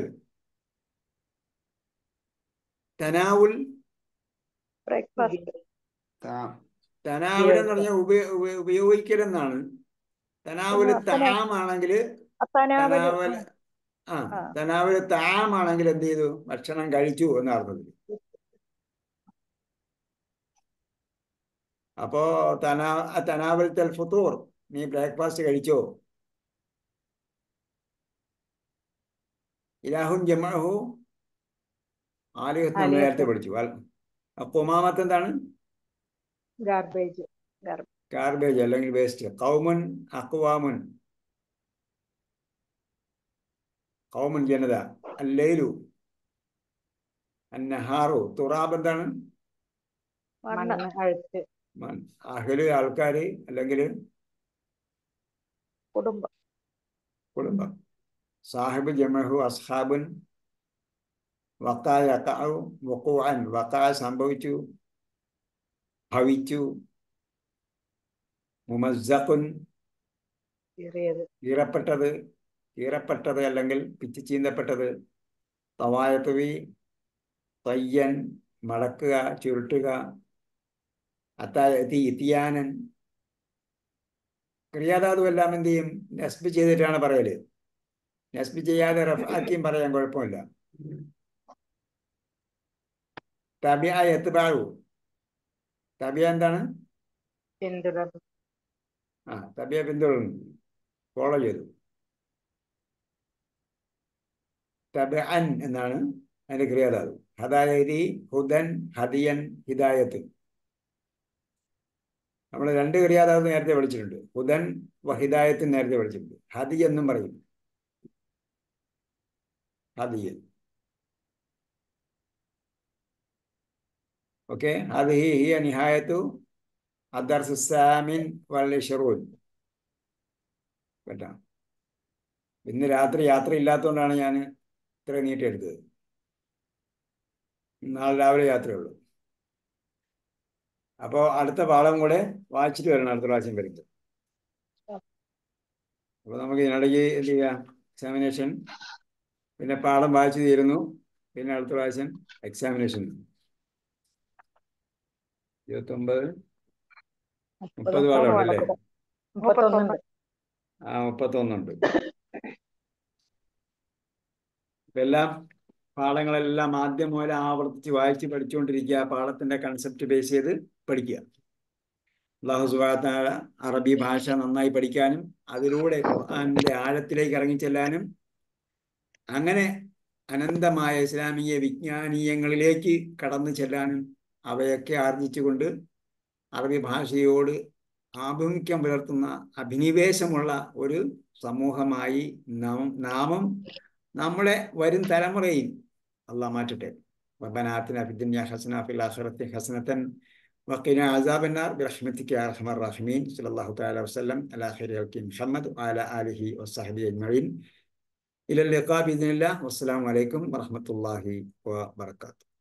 തനാവുൽ ബ്രേക്ക്ഫാസ്റ്റ് തനാവുൽ എന്ന് പറഞ്ഞാൽ ഉപയോ- ഉപയോ- ഉപയോഗിക്കൽ എന്നാണ് തനാവുൽ ആ, തനാ- താമാണെങ്കിൽ അത്തനാവല് തനാവൽ ആ ആ. തനാവുൽ താമാണെങ്കിൽ എന്ത് ചെയ്തു ഭക്ഷണം കഴിച്ചു എന്ന അർത്ഥത്തിൽ അപ്പോ തനാ തനാവൽ തൽ ഫുത്തൂർ നീ ബ്രേക്ക്ഫാസ്റ്റ് കഴിച്ചോ ഇലാഹുൻ ജമഹു ആലിഹത്ത് നമ്മൾ നേരത്തെ പഠിച്ചു കുമാമത്ത് എന്താണ് ഗാർബേജ് ഗാർബേജ് അല്ലെങ്കിൽ വേസ്റ്റ് കൗമുൻ അക്വാമുൻ കൗമുൻ ജനത അല്ലൈലു അന്നഹാറു തുറാബ് എന്താണ് മണ്ണ് മണ്ണ് അഴുക്ക് മൺ- അഹല് ആൾക്കാര് അല്ലെങ്കിൽ കുടുംബം കുടുംബം സാഹിബ് ജമഹു അസ്ഹാബുൻ വക്കായ വക്കുവാൻ വക്കായ സംഭവിച്ചു ഭവിച്ചു മുമസ്സഖുൻ കീറിയത് കീറപ്പെട്ടത് കീറപ്പെട്ടത് അല്ലെങ്കിൽ പിച്ചു ചീന്തപ്പെട്ടത് തവായത്തുവി തയ്യൻ മടക്കുക ചുരുട്ടുക അത്തായത്തി ഇത്തിയാനൻ ക്രിയാധാതു എല്ലാം എന്ത് ചെയ്യും നസ്ബ് ചെയ്തിട്ടാണ് പറയല് നസ്ബ് ചെയ്യാതെ റഫാക്കിയും പറയാൻ കുഴപ്പമില്ല തബിയ എത്തുബാഴു തബിയ എന്താണ് പിന്തുടർന്ന് ആ തബിയ പിന്തുടർന്നു ഫോളോ ചെയ്തു തബ അൻ എന്നാണ് അതിന്റെ ക്രിയാധാതു ഹദായതി ഹുദൻ ഹദിയൻ ഹിദായത്ത് നമ്മൾ രണ്ട് ക്രിയാധാതു നേരത്തെ പഠിച്ചിട്ടുണ്ട് ഹുദൻ ഹിദായത്ത് നേരത്തെ പഠിച്ചിട്ടുണ്ട് ഹദി എന്നും പറയും ഹദിയൻ ഓക്കെ അത് ഹി ഹിയ നിഹായത്തു അദർസ് സാമിൻ വള്ളിഷറൂൻ കേട്ടോ ഇന്ന് രാത്രി യാത്ര ഇല്ലാത്തതുകൊണ്ടാണ് ഞാൻ ഇത്ര നീട്ടിയെടുത്തത് നാളെ രാവിലെ യാത്രയുള്ളൂ അപ്പോൾ അടുത്ത പാഠം കൂടെ വായിച്ചിട്ട് വരണം അടുത്ത പ്രാവശ്യം വരുന്നത് അപ്പോൾ നമുക്ക് ഇതിനിടയ്ക്ക് എന്ത് ചെയ്യാം എക്സാമിനേഷൻ പിന്നെ പാഠം വായിച്ചു തീരുന്നു പിന്നെ അടുത്ത പ്രാവശ്യം എക്സാമിനേഷൻ ഇരുപത്തൊമ്പത് മുപ്പത് പാഠമുണ്ടല്ലേ മുപ്പത്തൊന്നുണ്ട് ആ മുപ്പത്തൊന്നുണ്ട് ഇപ്പൊ എല്ലാം പാഠങ്ങളെല്ലാം ആദ്യം മുതൽ ആവർത്തിച്ച് വായിച്ച് പഠിച്ചുകൊണ്ടിരിക്കുക പാഠത്തിന്റെ കൺസെപ്റ്റ് ബേസ് ചെയ്ത് പഠിക്കുക അള്ളാഹു സുബാത്താല അറബി ഭാഷ നന്നായി പഠിക്കാനും അതിലൂടെ ഖുർആാനിന്റെ ആഴത്തിലേക്ക് ഇറങ്ങിച്ചെല്ലാനും അങ്ങനെ അനന്തമായ ഇസ്ലാമിക വിജ്ഞാനീയങ്ങളിലേക്ക് കടന്നു ചെല്ലാനും അവയൊക്കെ ആർജിച്ചുകൊണ്ട് അറബി ഭാഷയോട് ആഭിമുഖ്യം പുലർത്തുന്ന അഭിനിവേശമുള്ള ഒരു സമൂഹമായി നാം നാമം നമ്മളെ വരും തലമുറയും അള്ളാഹ് മാറ്റട്ടെ ربنا آتنا في الدنيا حسنة وفي الآخرة حسنة وقنا عذاب النار برحمتك يا أرحم الراحمين صلى الله تعالى وسلم على خير خلق محمد وعلى آله وصحبه أجمعين إلى اللقاء بإذن الله والسلام عليكم ورحمة الله وبركاته